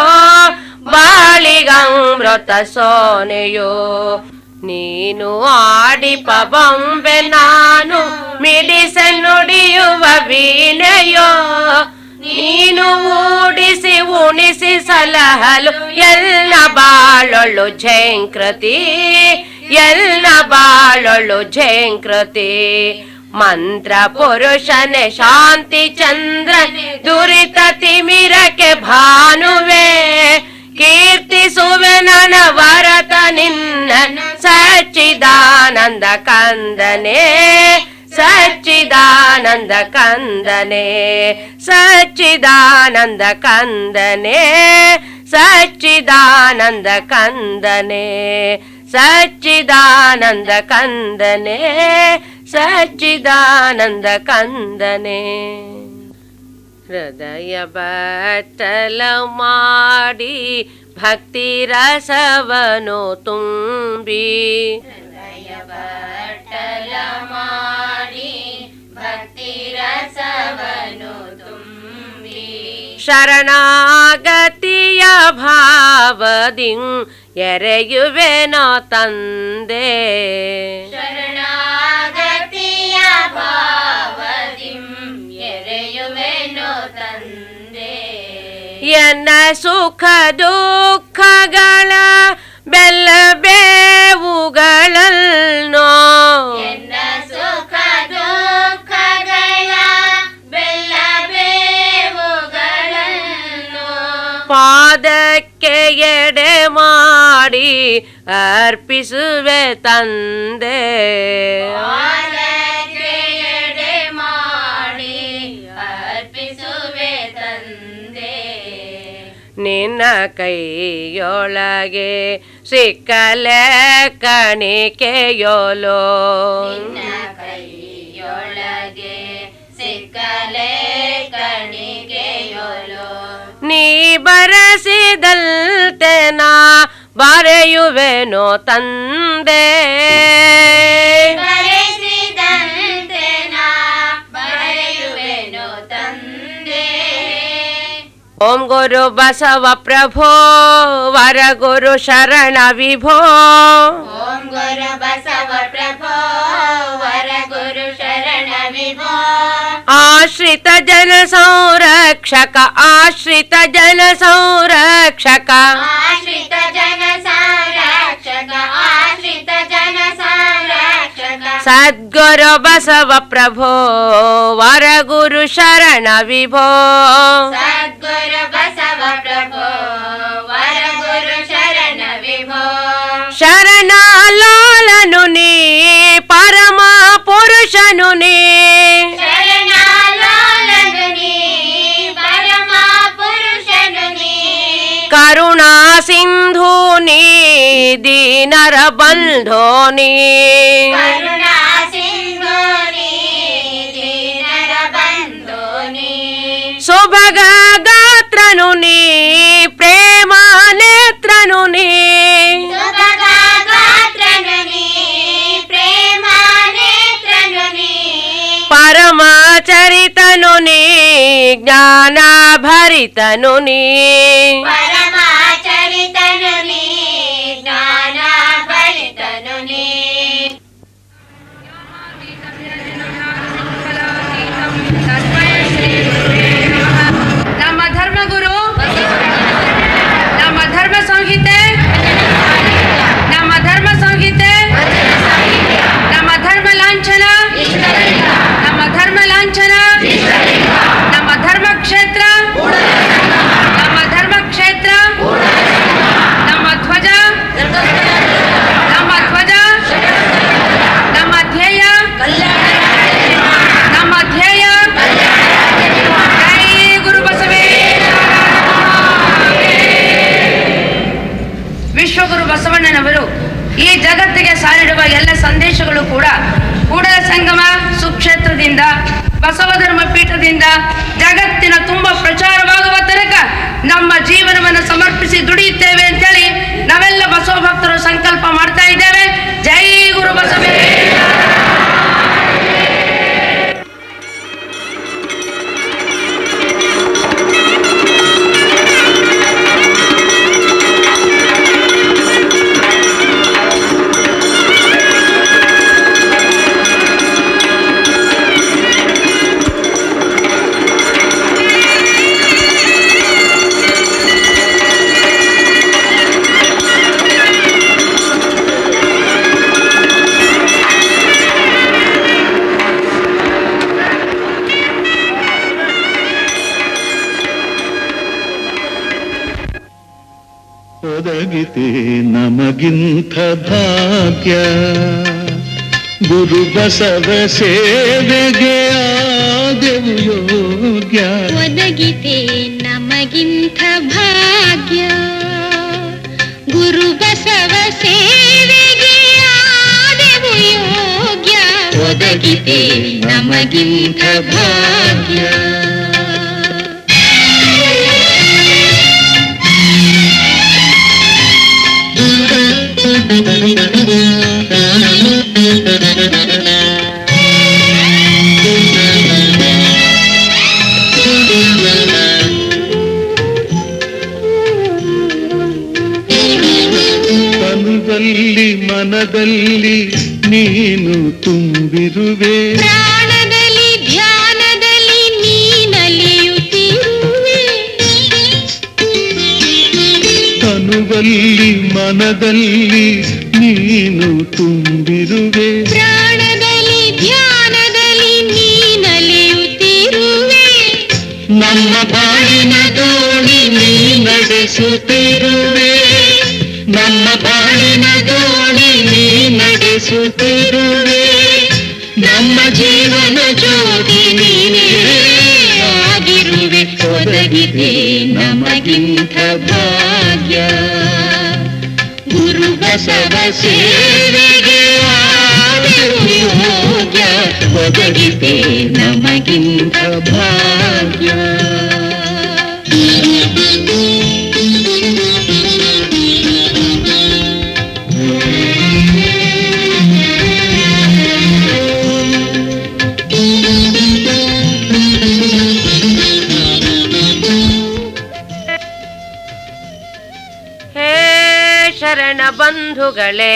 ಬಾಳಿಗಮೃತ ಸೋನೆಯೋ ನೀನು ಆಡಿಪ ಬೊಂಬೆ ನಾನು ಮಿಡಿಸ ನುಡಿಯುವ ವೀಣೆಯೋ ನೀನು ಊಡಿಸಿ ಉಣಿಸಿ ಸಲಹಲು ಎಲ್ಲ ಬಾಳೊಳ್ಳು ಝೇಂಕೃತಿ ಎಲ್ಲ ಬಾಳೊಳ್ಳು ಝೇಂಕೃತಿ ಮಂತ್ರ ಪುರುಷನೆ ಶಾಂತಿ ಚಂದ್ರ ದುರಿತ ತಿಮಿರಕ್ಕೆ ಭಾನುವೆ ಕೀರ್ತಿಸುವೆ ನನ್ನ ವರತ ನಿನ್ನ ಸಚ್ಚಿದಾನಂದ ಕಂದನೆ ಸಚ್ಚಿದಾನಂದ ಕಂದನೆ ಸಚ್ಚಿದಾನಂದ ಕಂದನೆ ಸಚ್ಚಿದಾನಂದ ಕಂದನೆ ಸಚ್ಚಿದಾನಂದ ಕಂದನೆ ಸಚ್ಚಿದಾನಂದ ಕಂದನೆ ಹೃದಯ ಬಟ್ಟಲ ಮಾಡಿ ಭಕ್ತಿ ರಸವನು ತುಂಬಿ ಬಟ್ಟಲ ಮಾಡಿ ಭಕ್ತಿ ರಸವನು ತುಂಬಿ ಶರಣಾಗತಿಯ ಭಾವದಿಂ ಎರೆಯುವೆನೋ ತಂದೆ ಶರಣಾಗತಿಯ ಭಾವದಿಂ ಎರೆಯುವೆನು ತಂದೆ ಎನ್ನ ಸುಖ ದುಃಖಗಳ ಬೆಲ್ಲ ಬೇವುಗಳನ್ನು ಎನ್ನ ಸುಖ ದುಃಖಗಳ ಬೆಲ್ಲ ಬೇವುಗಳನ್ನು ಪಾದಕ್ಕೆ ಎಡೆ ಮಾಡಿ ಅರ್ಪಿಸುವೆ ತಂದೆ ಪಾದಕ್ಕೆ ಎಡೆ ಮಾಡಿ ಅರ್ಪಿಸುವೆ ತಂದೆ ನಿನ್ನ ಕೈಯೊಳಗೆ ಸಿಕ್ಕಲೆ ಕಣಿಕೆಯೋಲೋ ನಿನ್ನ ಕೈಯೊಳಗೆ ಸಿಕ್ಕಲೆ ಕಣಿಗೆಯೊಲು ನೀ ಬರಸಿದಲ್ತೆ ನಾ ಬರೆಯುವೆನೋ ತಂದೆ ಬರೆಸಿದಂತೆ ನಾ ಬರೆಯುವೆನು ತಂದೆ ಓಂ ಗುರು ಬಸವ ಪ್ರಭೋ ವರ ಗುರು ಶರಣ ವಿಭೋ ಓಂ ಗುರು ಬಸವ ಪ್ರಭೋ ವರ ಗುರು ಶರಣ ವಿಭೋ ಆಶ್ರಿತ ಜನ ಸಂರಕ್ಷಕ ಆಶ್ರಿತ ಜನ ಸಂರಕ್ಷಕ ಆಶ್ರಿತ ಜನ ಸಂರಕ್ಷಕ ಆಶ್ರಿತ ಜನ ಸಂರಕ್ಷಕ ಸದ್ಗುರು ಬಸವ ಪ್ರಭೋ ವರ ಗುರು ಶರಣ ವಿಭೋ ಸದ್ಗುರು ಬಸವ ಪ್ರಭೋ ವರ ಗುರು ಶರಣ ವಿಭೋ ಶರಣ ಲಾಲನು ನೀ ಪರಮ ಪುರುಷನು ನೀ ಶರಣಾಲೋಲನು ನೀ ಪರಮ ಪುರುಷನು ನೀ ಕರುಣಾ ಸಿಂಧು ನೀ ದೀನರ ಬಂಧೋ ನೀ ಕರುಣಾ ಸಿಂಧು ನೀ ದೀನರ ಬಂಧು ನೀ ಸುಭಗ ಗಾತ್ರನು ನೀ ಪ್ರೇಮ ನೇತ್ರನು ನೀ ಸುಭಗ ಗಾತ್ರನು ನೀ ಪ್ರೇಮ ನೇತ್ರನು ನೀ ಪರಮ ಚರಿತನು ನೀ ಜ್ಞಾನ ಭರಿತನು ನೀ ಪರಮಾಚರಿತನು ನೀ ಜ್ಞಾನ ಭರಿತನು ನೀ ನಮ್ಮ ಧರ್ಮಗುರು ನಮ್ಮ ಧರ್ಮ ಸಂಹಿತೆ ನಮ್ಮ ಧರ್ಮ ಸಂಹಿತೆ ನಮ್ಮ ಧರ್ಮ ಲಾಂಛನ ನಮ್ಮ ಧರ್ಮ ಲಾಂಛನ ನಮ್ಮ ಧರ್ಮ ಕ್ಷೇತ್ರ ನಮ್ಮ ಧರ್ಮ ಕ್ಷೇತ್ರ ನಮ್ಮ ಧ್ವಜ ನಮ್ಮ ಧ್ವಜ ನಮ್ಮ ಧ್ಯೇಯ ನಮ್ಮ ಧ್ಯೇಯ ಜೈ ಗುರು ಬಸವೇಶ್ವರ ವಿಶ್ವಗುರು ಬಸವಣ್ಣನವರು ಈ ಜಗತ್ತಿಗೆ ಸಾರಿಡುವ ಎಲ್ಲ ಸಂದೇಶಗಳು ಕೂಡ ಕೂಡಲ ಸಂಗಮ ಸುಕ್ಷೇತ್ರದಿಂದ ಬಸವ ಧರ್ಮ ಪೀಠದಿಂದ ಜಗತ್ತಿನ ತುಂಬ ಪ್ರಚಾರವಾಗುವ ತನಕ ನಮ್ಮ ಜೀವನವನ್ನು ಸಮರ್ಪಿಸಿ ದುಡಿಯುತ್ತೇವೆ ಅಂತೇಳಿ ನಾವೆಲ್ಲ ಬಸವ ಭಕ್ತರು ಸಂಕಲ್ಪ ಮಾಡ್ತಾ ಇದ್ದೇವೆ ಜೈ ಗುರು ಬಸವೇಶ್ವರ ಒದಗಿತೆ ನಮಗಿಂಥ ಭಾಗ್ಯ ಗುರು ಬಸವ ಸೇವೆಗೆ ಆದೆವು ಯೋಗ್ಯ ಒದಗಿತೆ ನಮಗಿಂಥ ಭಾಗ್ಯ ಗುರು ಬಸವ ಸೇವೆಗೆ ಆದೆವು ಯೋಗ್ಯ ಒದಗಿತೆ ನಮಗಿಂಥ ಭಾಗ್ಯ ತನುವಲ್ಲಿ ಮನದಲ್ಲಿ ನೀನು ತುಂಬಿರುವೆ ಪ್ರಾಣದಲ್ಲಿ ಧ್ಯಾನದಲ್ಲಿ ನೀನಲಿಯುತ್ತಿರುವೆ ತನುವಲ್ಲಿ ಮನದಲ್ಲಿ ನೀನು ತುಂಬಿರುವೆ ಪ್ರಾಣದಲ್ಲಿ ಧ್ಯಾನದಲ್ಲಿ ನೀನಲಿಯುತ್ತಿರುವೆ ನಮ್ಮ ಬಾಳಿನ ದೋಣಿ ನೀ ನಡೆಸುತ್ತಿರುವೆ ನಮ್ಮ ಬಾಳಿನ ದೋಣಿ ನೀ ನಡೆಸುತ್ತಿರುವೆ ನಮ್ಮ ಜೀವನ ಜ್ಯೋತಿ ನೀನೇ ಆಗಿರುವೆ ಒದಗಿದೆ ನಮಗಿಂತ ಭಾಗ್ಯ ಗುರು ಬಸವ ಸೇವೆಗೆ ಆದೆವು ಯೋಗ್ಯ ಒದಗಿದೆ ನಮಗಿಂತ ಭಾಗ್ಯ ಹೇ ಶರಣ ಬಂಧುಗಳೇ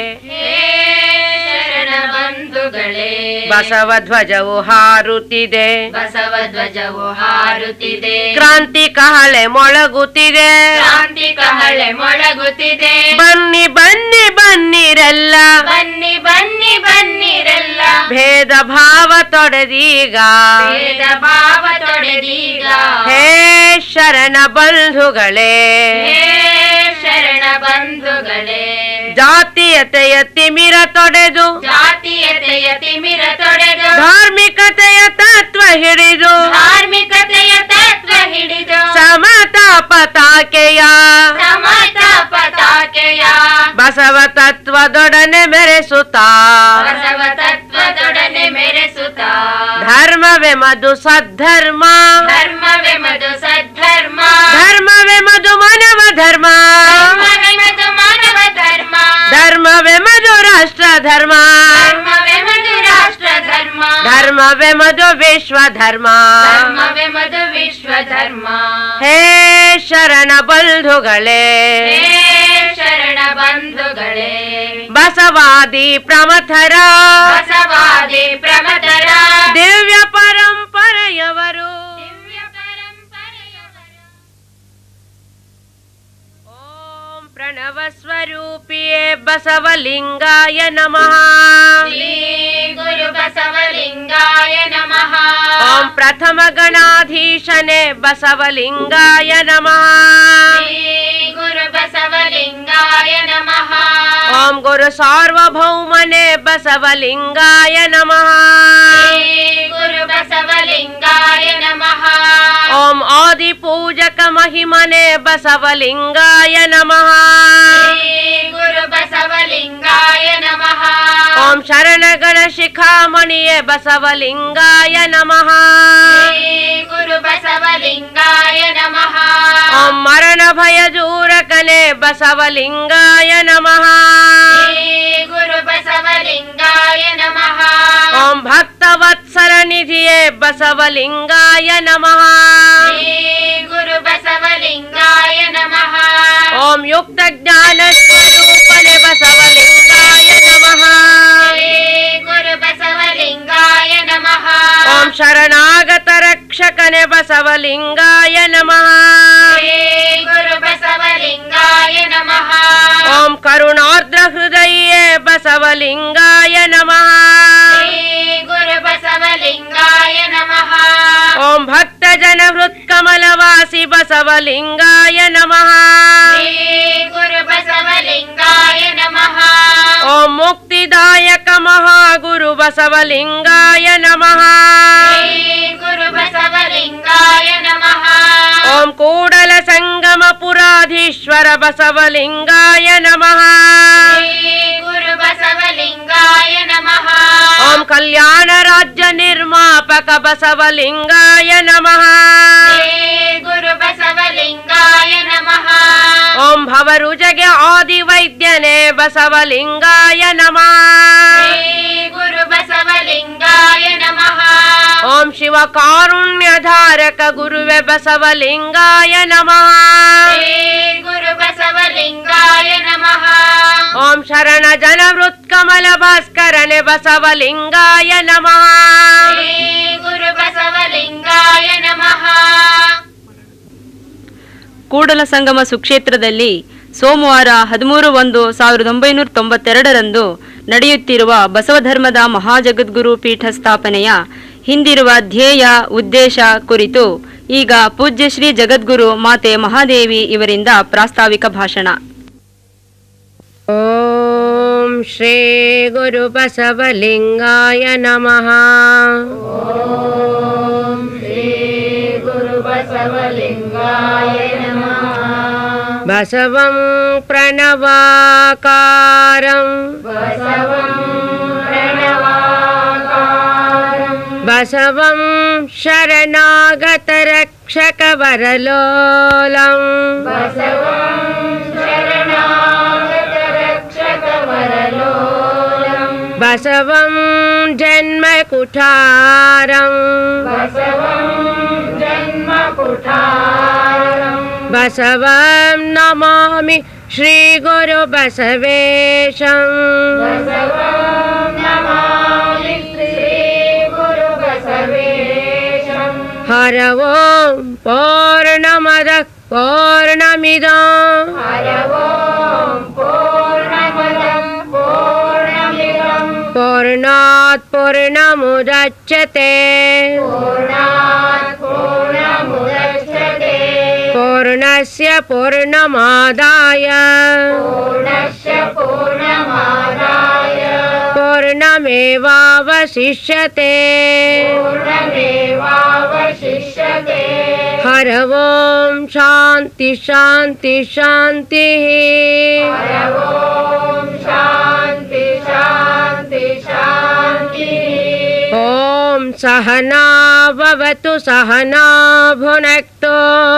ಶರಣ ಬಂಧುಗಳೇ ಬಸವ ಧ್ವಜವು ಹಾರುತ್ತಿದೆ ಬಸವ ಧ್ವಜವು ಹಾರುತ್ತಿದೆ ಕ್ರಾಂತಿ ಕಹಳೆ ಮೊಳಗುತ್ತಿದೆ ಕ್ರಾಂತಿ ಕಹಳೆ ಮೊಳಗುತ್ತಿದೆ ಬನ್ನಿ ಬನ್ನಿ ಬನ್ನಿರೆಲ್ಲ ಬನ್ನಿ ಬನ್ನಿ ಬನ್ನಿರೆಲ್ಲ ಭೇದ ಭಾವ ತೊಡೆದೀಗ ಭೇದ ಭಾವ ತೊಡೆದೀಗ ಹೇ ಶರಣ ಬಂಧುಗಳೇ ಹೇ ಶರಣ ಬಂಧುಗಳೇ ಜಾತೀಯತೆಯ ತಿಮಿರ ತೊಡೆದು ಜಾತೀಯತೆಯ ತಿಮಿರ ತೊಡೆದು ಧಾರ್ಮಿಕತೆಯ ತತ್ವ ಹಿಡಿದು ಧಾರ್ಮಿಕತೆಯ ತತ್ವ ಹಿಡಿದು ಸಮತಾ ಪತಾಕೆಯ ಸಮತಾ ಪತಾಕೆಯ ಬಸವ ತತ್ವದೊಡನೆ ಮೆರೆಸುತ್ತಾ ಬಸವ ತತ್ವದೊಡನೆ ಮೆರೆಸುತ್ತ ಧರ್ಮವೇ ಮಧು ಸದ್ಧರ್ಮ ಧರ್ಮವೇ ಮಧು ಸದ್ಧರ್ಮ ಧರ್ಮವೇ ಮಧು ಮಾನವ ಧರ್ಮ ಧರ್ಮವೇ ಮಧು ಮಾನವ ಧರ್ಮ ಧರ್ಮವೇ ಮಧು ರಾಷ್ಟ್ರ ಧರ್ಮ ಧರ್ಮವೇ ಮಧು ರಾಷ್ಟ್ರ ಧರ್ಮ ಧರ್ಮವೇ ಮಧು ವಿಶ್ವ ಧರ್ಮ ಧರ್ಮವೇ ಮಧು ವಿಶ್ವ ಧರ್ಮ ಹೇ ಶರಣ ಬಂಧುಗಳೇ ಹೇ ಶರಣ ಬಂಧುಗಳೇ ಬಸವಾದಿ ಪ್ರಮಥರ ಬಸವಾದಿ ಪ್ರಮತರ ದಿವ್ಯ ಪರಂಪರೆಯವರು ದಿವ್ಯ ಪರಂಪರೆಯವರು ಓಂ ಪ್ರಣವ ಸ್ವರೂಪಿಯೇ ಬಸವಲಿಂಗಾಯ ನಮಃ ಶ್ರೀ ಗುರು ಬಸವಲಿಂಗಾಯ ನಮಃ ಓಂ ಪ್ರಥಮ ಗಣಾಧೀಶನೇ ಬಸವಲಿಂಗಾಯ ನಮಃ ಶ್ರೀ ಗುರು ಬಸವಲಿಂಗಾಯ ನಮಃ ಓಂ ಗುರು ಸಾರ್ವಭೌಮನೇ ಬಸವಲಿಂಗಾಯ ನಮಃ ಶ್ರೀ ಗುರು ಬಸವಲಿಂಗಾಯ ನಮಃ ಓಂ ಆದಿ ಪೂಜಕ ಮಹಿಮನೆ ಬಸವಲಿಂಗಾಯ ನಮಃ ಶ್ರೀ ಗುರು ಬಸವಲಿಂಗಾಯ ನಮಃ ಓಂ ಶರಣಗಣ ಶಿಖಾಮಣಿಯೇ ಬಸವಲಿಂಗಾಯ ನಮಃ ಶ್ರೀ ಗುರು ಬಸವಲಿಂಗಾಯ ನಮಃ ಓಂ ಮರಣ ಭಯ ದೂರಕನೆ ಬಸವಲಿಂಗಾಯ ನಮಃ ಶ್ರೀ ಗುರು ಬಸವಲಿಂಗಾಯ ನಮಃ ಓಂ ಭಕ್ತವತ್ಸಲ ನಿಧಿಯೇ ಬಸವಲಿಂಗಾಯ ನಮಃ ಶ್ರೀ ಗುರು ಬಸವಲಿಂಗಾಯ ನಮಃ ಓಂ ಯುಕ್ತ ಜ್ಞಾನ ಸ್ವರೂಪನೆ ಬಸವಲಿಂಗಾಯ ನಮಃ ಶ್ರೀ ಗುರು ಬಸವಲಿಂಗಾಯ ನಮಃ ಓಂ ಶರಣಾಗತ ರಕ್ಷಕನೆ ಬಸವಲಿಂಗಾಯ ನಮಃ ಶ್ರೀ ಗುರು ಬಸವಲಿಂಗಾಯ ನಮಃ ಓಂ ಕರುಣಾರ್ದ್ರ ಹೃದಯೇ ಬಸವಲಿಂಗಾಯ ನಮಃ ಶ್ರೀ ಗುರು ಬಸವಲಿಂಗಾಯ ನಮಃ ಓಂ ಭಕ್ತ ಜನ ಹೃತ್ಕಮಲವಾಸಿ ಬಸವಲಿಂಗಾಯ ನಮಃ ಶ್ರೀ ಗುರು ಬಸವಲಿಂಗಾಯ ನಮಃ ಓಂ ಮುಕ್ತಿದಾಯಕ ಮಹಾಗುರು ಬಸವಲಿಂಗಾಯ ನಮಃ ಶ್ರೀ ಗುರು ಬಸವಲಿಂಗಾಯ ನಮಃ ಓಂ ಕೂಡಲ ಸಂಗಮ ಪುರಾಧೀಶ್ವರ ಬಸವಲಿಂಗಾಯ ನಮಃ ಶ್ರೀ ಗುರು ಬಸವಲಿಂಗಾಯ ನಮಃ ಓಂ ಕಲ್ಯಾಣ ರಾಜ್ಯ ನಿರ್ಮಾಪಕ ಬಸವಲಿಂಗಾಯ ನಮಃ ಶ್ರೀ ಗುರು ಬಸವಲಿಂಗಾಯ ನಮಃ ಓಂ ಭವರುಜಗೆ ಆದಿ ವೈದ್ಯನೇ ಬಸವಲಿಂಗಾಯ ನಮಃ ಶ್ರೀ ಗುರು ಬಸವಲಿಂಗಾಯ ನಮಃ ಓಂ ಶಿವ ಕಾರುಣ್ಯಧಾರಕ ಗುರುವೆ ಬಸವಲಿಂಗಾಯ ನಮಃ ಶ್ರೀ ಗುರು ಬಸವಲಿಂಗಾಯ ನಮಃ ಓಂ ಶರಣ ಜನವೃತ್ಕಮಲ ಭಾಸ್ಕರನೆ ಬಸವಲಿಂಗಾಯ ನಮಃ ಶ್ರೀ ಗುರು ಬಸವಲಿಂಗಾಯ ನಮಃ ಕೂಡಲ ಸಂಗಮ ಸುಕ್ಷೇತ್ರದಲ್ಲಿ ಸೋಮವಾರ ಹದಿಮೂರು ಒಂದು ಸಾವಿರದ ಒಂಬೈನೂರ ತೊಂಬತ್ತೆರಡರಂದು ನಡೆಯುತ್ತಿರುವ ಬಸವಧರ್ಮದ ಮಹಾಜಗದ್ಗುರು ಪೀಠ ಸ್ಥಾಪನೆಯ ಹಿಂದಿರುವ ಧ್ಯೇಯ ಉದ್ದೇಶ ಕುರಿತು ಈಗ ಪೂಜ್ಯ ಶ್ರೀ ಜಗದ್ಗುರು ಮಾತೆ ಮಹಾದೇವಿ ಇವರಿಂದ ಪ್ರಾಸ್ತಾವಿಕ ಭಾಷಣ ಓಂ ಶ್ರೀ ಗುರು ಬಸವಲಿಂಗಾಯ ನಮಃ ಬಸವಂ ಪ್ರಣವಾಕಾರಂ ಬಸವಂ ಶರಣಾಗತರಕ್ಷಕವರಲೋಲಂ ಬಸವಂ ಜನ್ಮಕುಠಾರಂ ಬಸವಂ ನಮಾಮಿ ಶ್ರೀ ಗುರು ಬಸವೇಶಂ ಹರ ಓಂ ಪೂರ್ಣಮದ ಪೂರ್ಣಮಿದ पूर्णात् पूर्णमुदच्यते पूर्णस्य पूर्णमादाय पूर्णमेवावशिष्यते हर ओम शांति शांति शांतिः ॐ सहना भवतु सहना भुनक्तु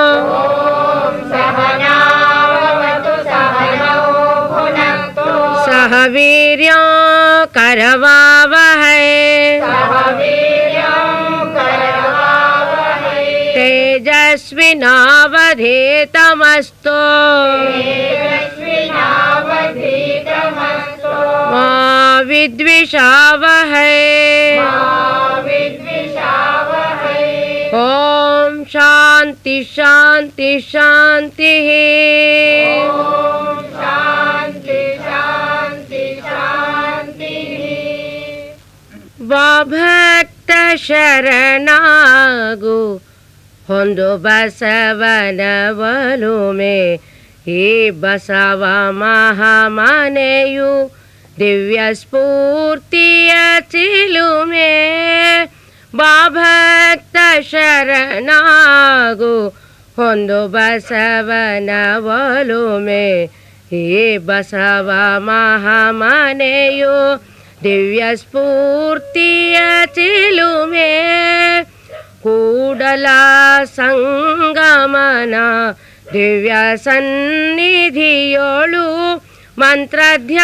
सह वीर्यो करवावहै तेजस्विनावधीतमस्तु मा विद्विषावहै ॐ शान्ति शान्ति शान्तिः ವಾ ಭಕ್ತ ಶರಣಾಗು ಹೊಂದು ಬಸವನ ಒಲುಮೆ ಈ ಬಸವ ಮಹಾಮನೆಯು ದಿವ್ಯ ಸ್ಫೂರ್ತಿಯ ಚಿಲುಮೆ ಬಾ ಭಕ್ತ ಶರಣಾಗು ಹೊಂದು ಬಸವನ ಒಲುಮೆ ಈ ಬಸವ ಮಹಾಮನೆಯು ದಿವ್ಯ ಸ್ಫೂರ್ತಿಯ ಚಿಲುಮೆ ಕೂಡಲ ಸಂಗಮನ ದಿವ್ಯ ಸನ್ನಿಧಿಯೊಳು ಮಂತ್ರ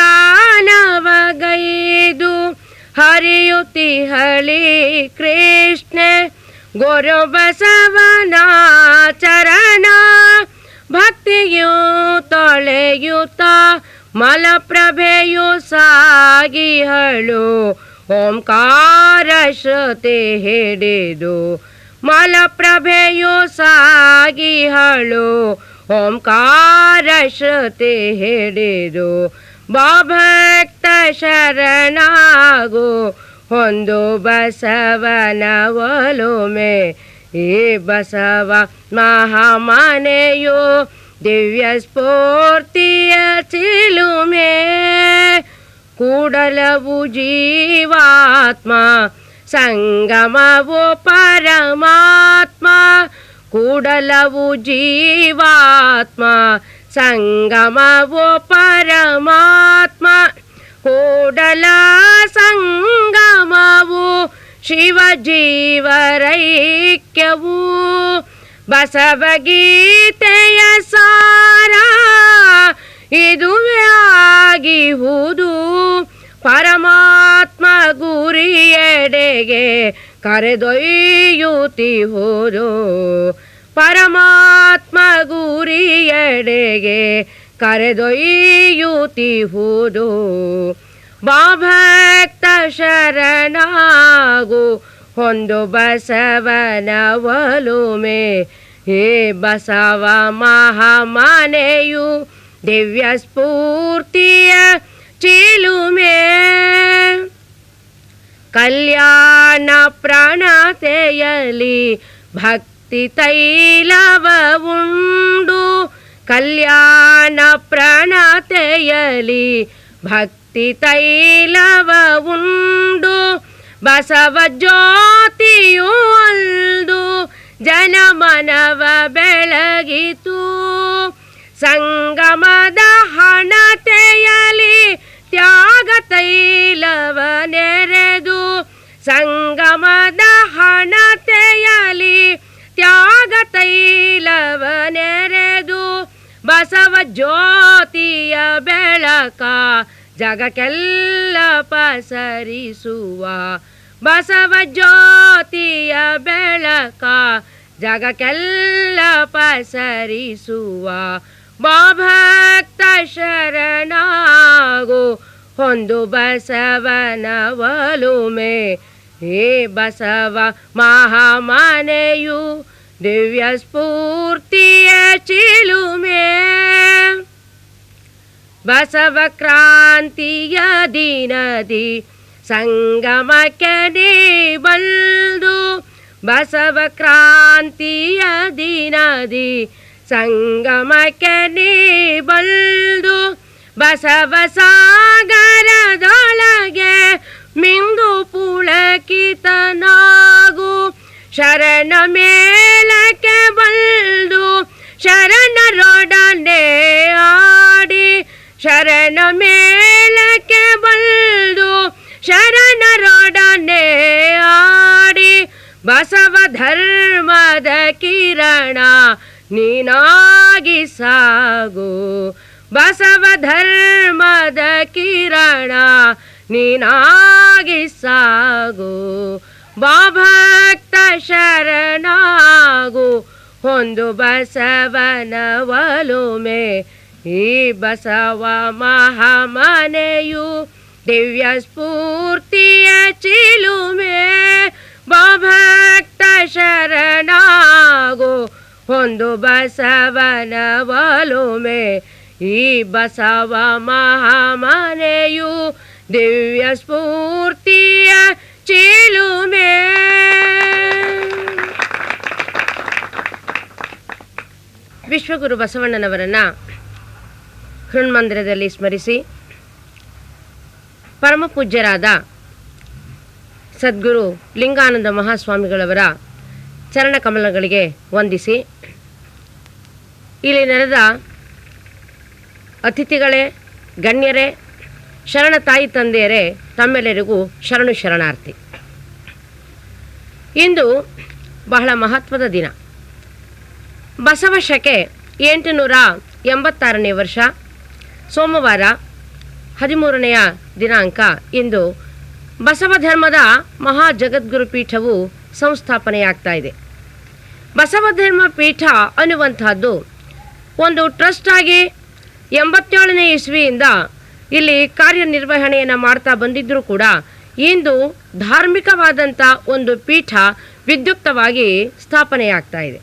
ಧ್ಯಾನವಗೈದು ಹರಿಯುತಿ ಹಳಿ ಕೃಷ್ಣ ಗುರು ಬಸವನ ಚರಣ ಭಕ್ತಿಯು ತೊಳೆಯುತ್ತ ಮಲಪ್ರಭೆಯು ಸಾಗಿಹಳು ಓಂಕಾರ ಶ್ರುತಿ ಹಿಡಿದು ಮಲಪ್ರಭೆಯು ಸಾಗಿಹಳು ಓಂಕಾರ ಶ್ರುತಿ ಹಿಡಿದು ಭಕ್ತ ಶರಣಾಗು ಹೊಂದು ಬಸವನ ಒಲುಮೆ ಈ ಬಸವ ಮಹಾಮನೆಯು ದಿವ್ಯ ಸ್ಫೂರ್ತಿಯ ಚಿಲುಮೆ ಕೂಡಲವು ಜೀವಾತ್ಮ ಸಂಗಮವು ಪರಮಾತ್ಮ ಕೂಡಲವು ಜೀವಾತ್ಮ ಸಂಗಮವು ಪರಮಾತ್ಮ ಕೂಡಲ ಸಂಗಮವು ಶಿವ ಜೀವರೈಕ್ಯವು ಬಸವಗೀತೆಯ ಸಾರ ಇದುವೇ ಆಗಿಹುದು ಪರಮಾತ್ಮ ಗುರಿ ಎಡೆಗೆ ಕರೆದೊಯ್ಯುತ್ತಿಹುದು ಪರಮಾತ್ಮ ಗುರಿಯೆಡೆಗೆ ಕರೆದೊಯ್ಯುತ್ತಿಹುದು ಬಾಭಕ್ತ ಶರಣಾಗು ಹೊಂದು ಬಸವನ ಒಲುಮೆ ಹೇ ಬಸವ ಮಹಾಮನೆಯು ದಿವ್ಯ ಸ್ಫೂರ್ತಿಯ ಚಿಲುಮೆ ಕಲ್ಯಾಣ ಪ್ರಾಣತೆಯಲಿ ಭಕ್ತಿ ತೈಲವ ಉಂಡು ಕಲ್ಯಾಣ ಪ್ರಾಣತೆಯಲಿ ಭಕ್ತಿ ತೈಲವ ಉಂಡು ಬಸವ ಜ್ಯೋತಿಯು ಅಲ್ದು ಜನಮನವ ಬೆಳಗಿತು ಸಂಗಮದ ಹಣತೆಯಲಿ ತ್ಯಾಗ ತೈಲವ ನೆರೆದು ಸಂಗಮದ ಹಣತೆಯಲಿ ತ್ಯಾಗ ತೈಲವ ನೆರೆದು ಬಸವ ಜ್ಯೋತಿಯ ಬೆಳಕ ಜಗಕ್ಕೆಲ್ಲ ಪಸರಿಸುವ ಬಸವ ಜ್ಯೋತಿಯ ಬೆಳಕ ಜಗಕ್ಕೆಲ್ಲ ಪಸರಿಸುವ ಬಾಭಕ್ತ ಶರಣಾಗು ಹೊಂದು ಬಸವನ ಒಲುಮೆ ಹೇ ಬಸವ ಮಹಾಮನೆಯು ದಿವ್ಯ ಸ್ಫೂರ್ತಿಯ ಚಿಲುಮೆ ಬಸವ ಕ್ರಾಂತಿಯ ದಿನದಿ ಸಂಗಮಕ್ಕೆ ನೀ ಬಂದು ಬಸವ ಕ್ರಾಂತಿಯ ದಿನದಿ ಸಂಗಮಕ್ಕೆ ನೀ ಬಂದು ಬಸವ ಸಾಗರದೊಳಗೆ ಮಿಂದು ಪುಳಕಿತನಾಗು ಶರಣ ಮೇಳಕ್ಕೆ ಬಂದು ಶರಣರೊಡನೆ ಆಡಿ ಶರಣ ಮೇಳಕ್ಕೆ ಬಂದು ಶರಣರೊಡನೆ ಆಡಿ ಬಸವ ಧರ್ಮದ ಕಿರಣ ನೀನಾಗಿ ಸಾಗು ಬಸವ ಧರ್ಮದ ಕಿರಣ ನೀನಾಗಿ ಸಾಗು ಬಾಭಕ್ತ ಶರಣಾಗು ಹೊಂದು ಬಸವನ ಒಲುಮೆ ಈ ಬಸವ ಮಹಾಮನೆಯು ದಿವ್ಯ ಸ್ಫೂರ್ತಿಯ ಚಿಲುಮೆ ಬಾಭಕ್ತ ಶರಣಾಗು ಹೊಂದು ಬಸವನ ಒಲುಮೆ ಈ ಬಸವ ಮಹಾಮನೆಯು ದಿವ್ಯ ಸ್ಫೂರ್ತಿಯ ಚಿಲುಮೆ ವಿಶ್ವಗುರು ಬಸವಣ್ಣನವರನ್ನ ಹೃನ್ಮಂದಿರದಲ್ಲಿ ಸ್ಮರಿಸಿ ಪರಮ ಪೂಜ್ಯರಾದ ಸದ್ಗುರು ಲಿಂಗಾನಂದ ಮಹಾಸ್ವಾಮಿಗಳವರ ಚರಣ ಕಮಲಗಳಿಗೆ ವಂದಿಸಿ ಇಲ್ಲಿ ನೆರೆದ ಅತಿಥಿಗಳೇ ಗಣ್ಯರೇ ಶರಣ ತಾಯಿ ತಂದೆಯರೇ ತಮ್ಮೆಲ್ಲರಿಗೂ ಶರಣು ಶರಣಾರ್ಥಿ ಇಂದು ಬಹಳ ಮಹತ್ವದ ದಿನ ಬಸವ ಶಕೆ ಎಂಟುನೂರ ಎಂಬತ್ತಾರನೇ ವರ್ಷ ಸೋಮವಾರ ಹದಿಮೂರನೆಯ ದಿನಾಂಕ ಇಂದು ಬಸವ ಧರ್ಮದ ಮಹಾ ಜಗದ್ಗುರು ಪೀಠವು ಸಂಸ್ಥಾಪನೆಯಾಗ್ತಾ ಇದೆ ಬಸವ ಧರ್ಮ ಪೀಠ ಅನ್ನುವಂಥದ್ದು ಒಂದು ಟ್ರಸ್ಟ್ ಆಗಿ ಎಂಬತ್ತೇಳನೇ ಇಸ್ವಿಯಿಂದ ಇಲ್ಲಿ ಕಾರ್ಯನಿರ್ವಹಣೆಯನ್ನು ಮಾಡ್ತಾ ಬಂದಿದ್ದರೂ ಕೂಡ ಇಂದು ಧಾರ್ಮಿಕವಾದಂಥ ಒಂದು ಪೀಠ ವಿದ್ಯುಕ್ತವಾಗಿ ಸ್ಥಾಪನೆಯಾಗ್ತಾ ಇದೆ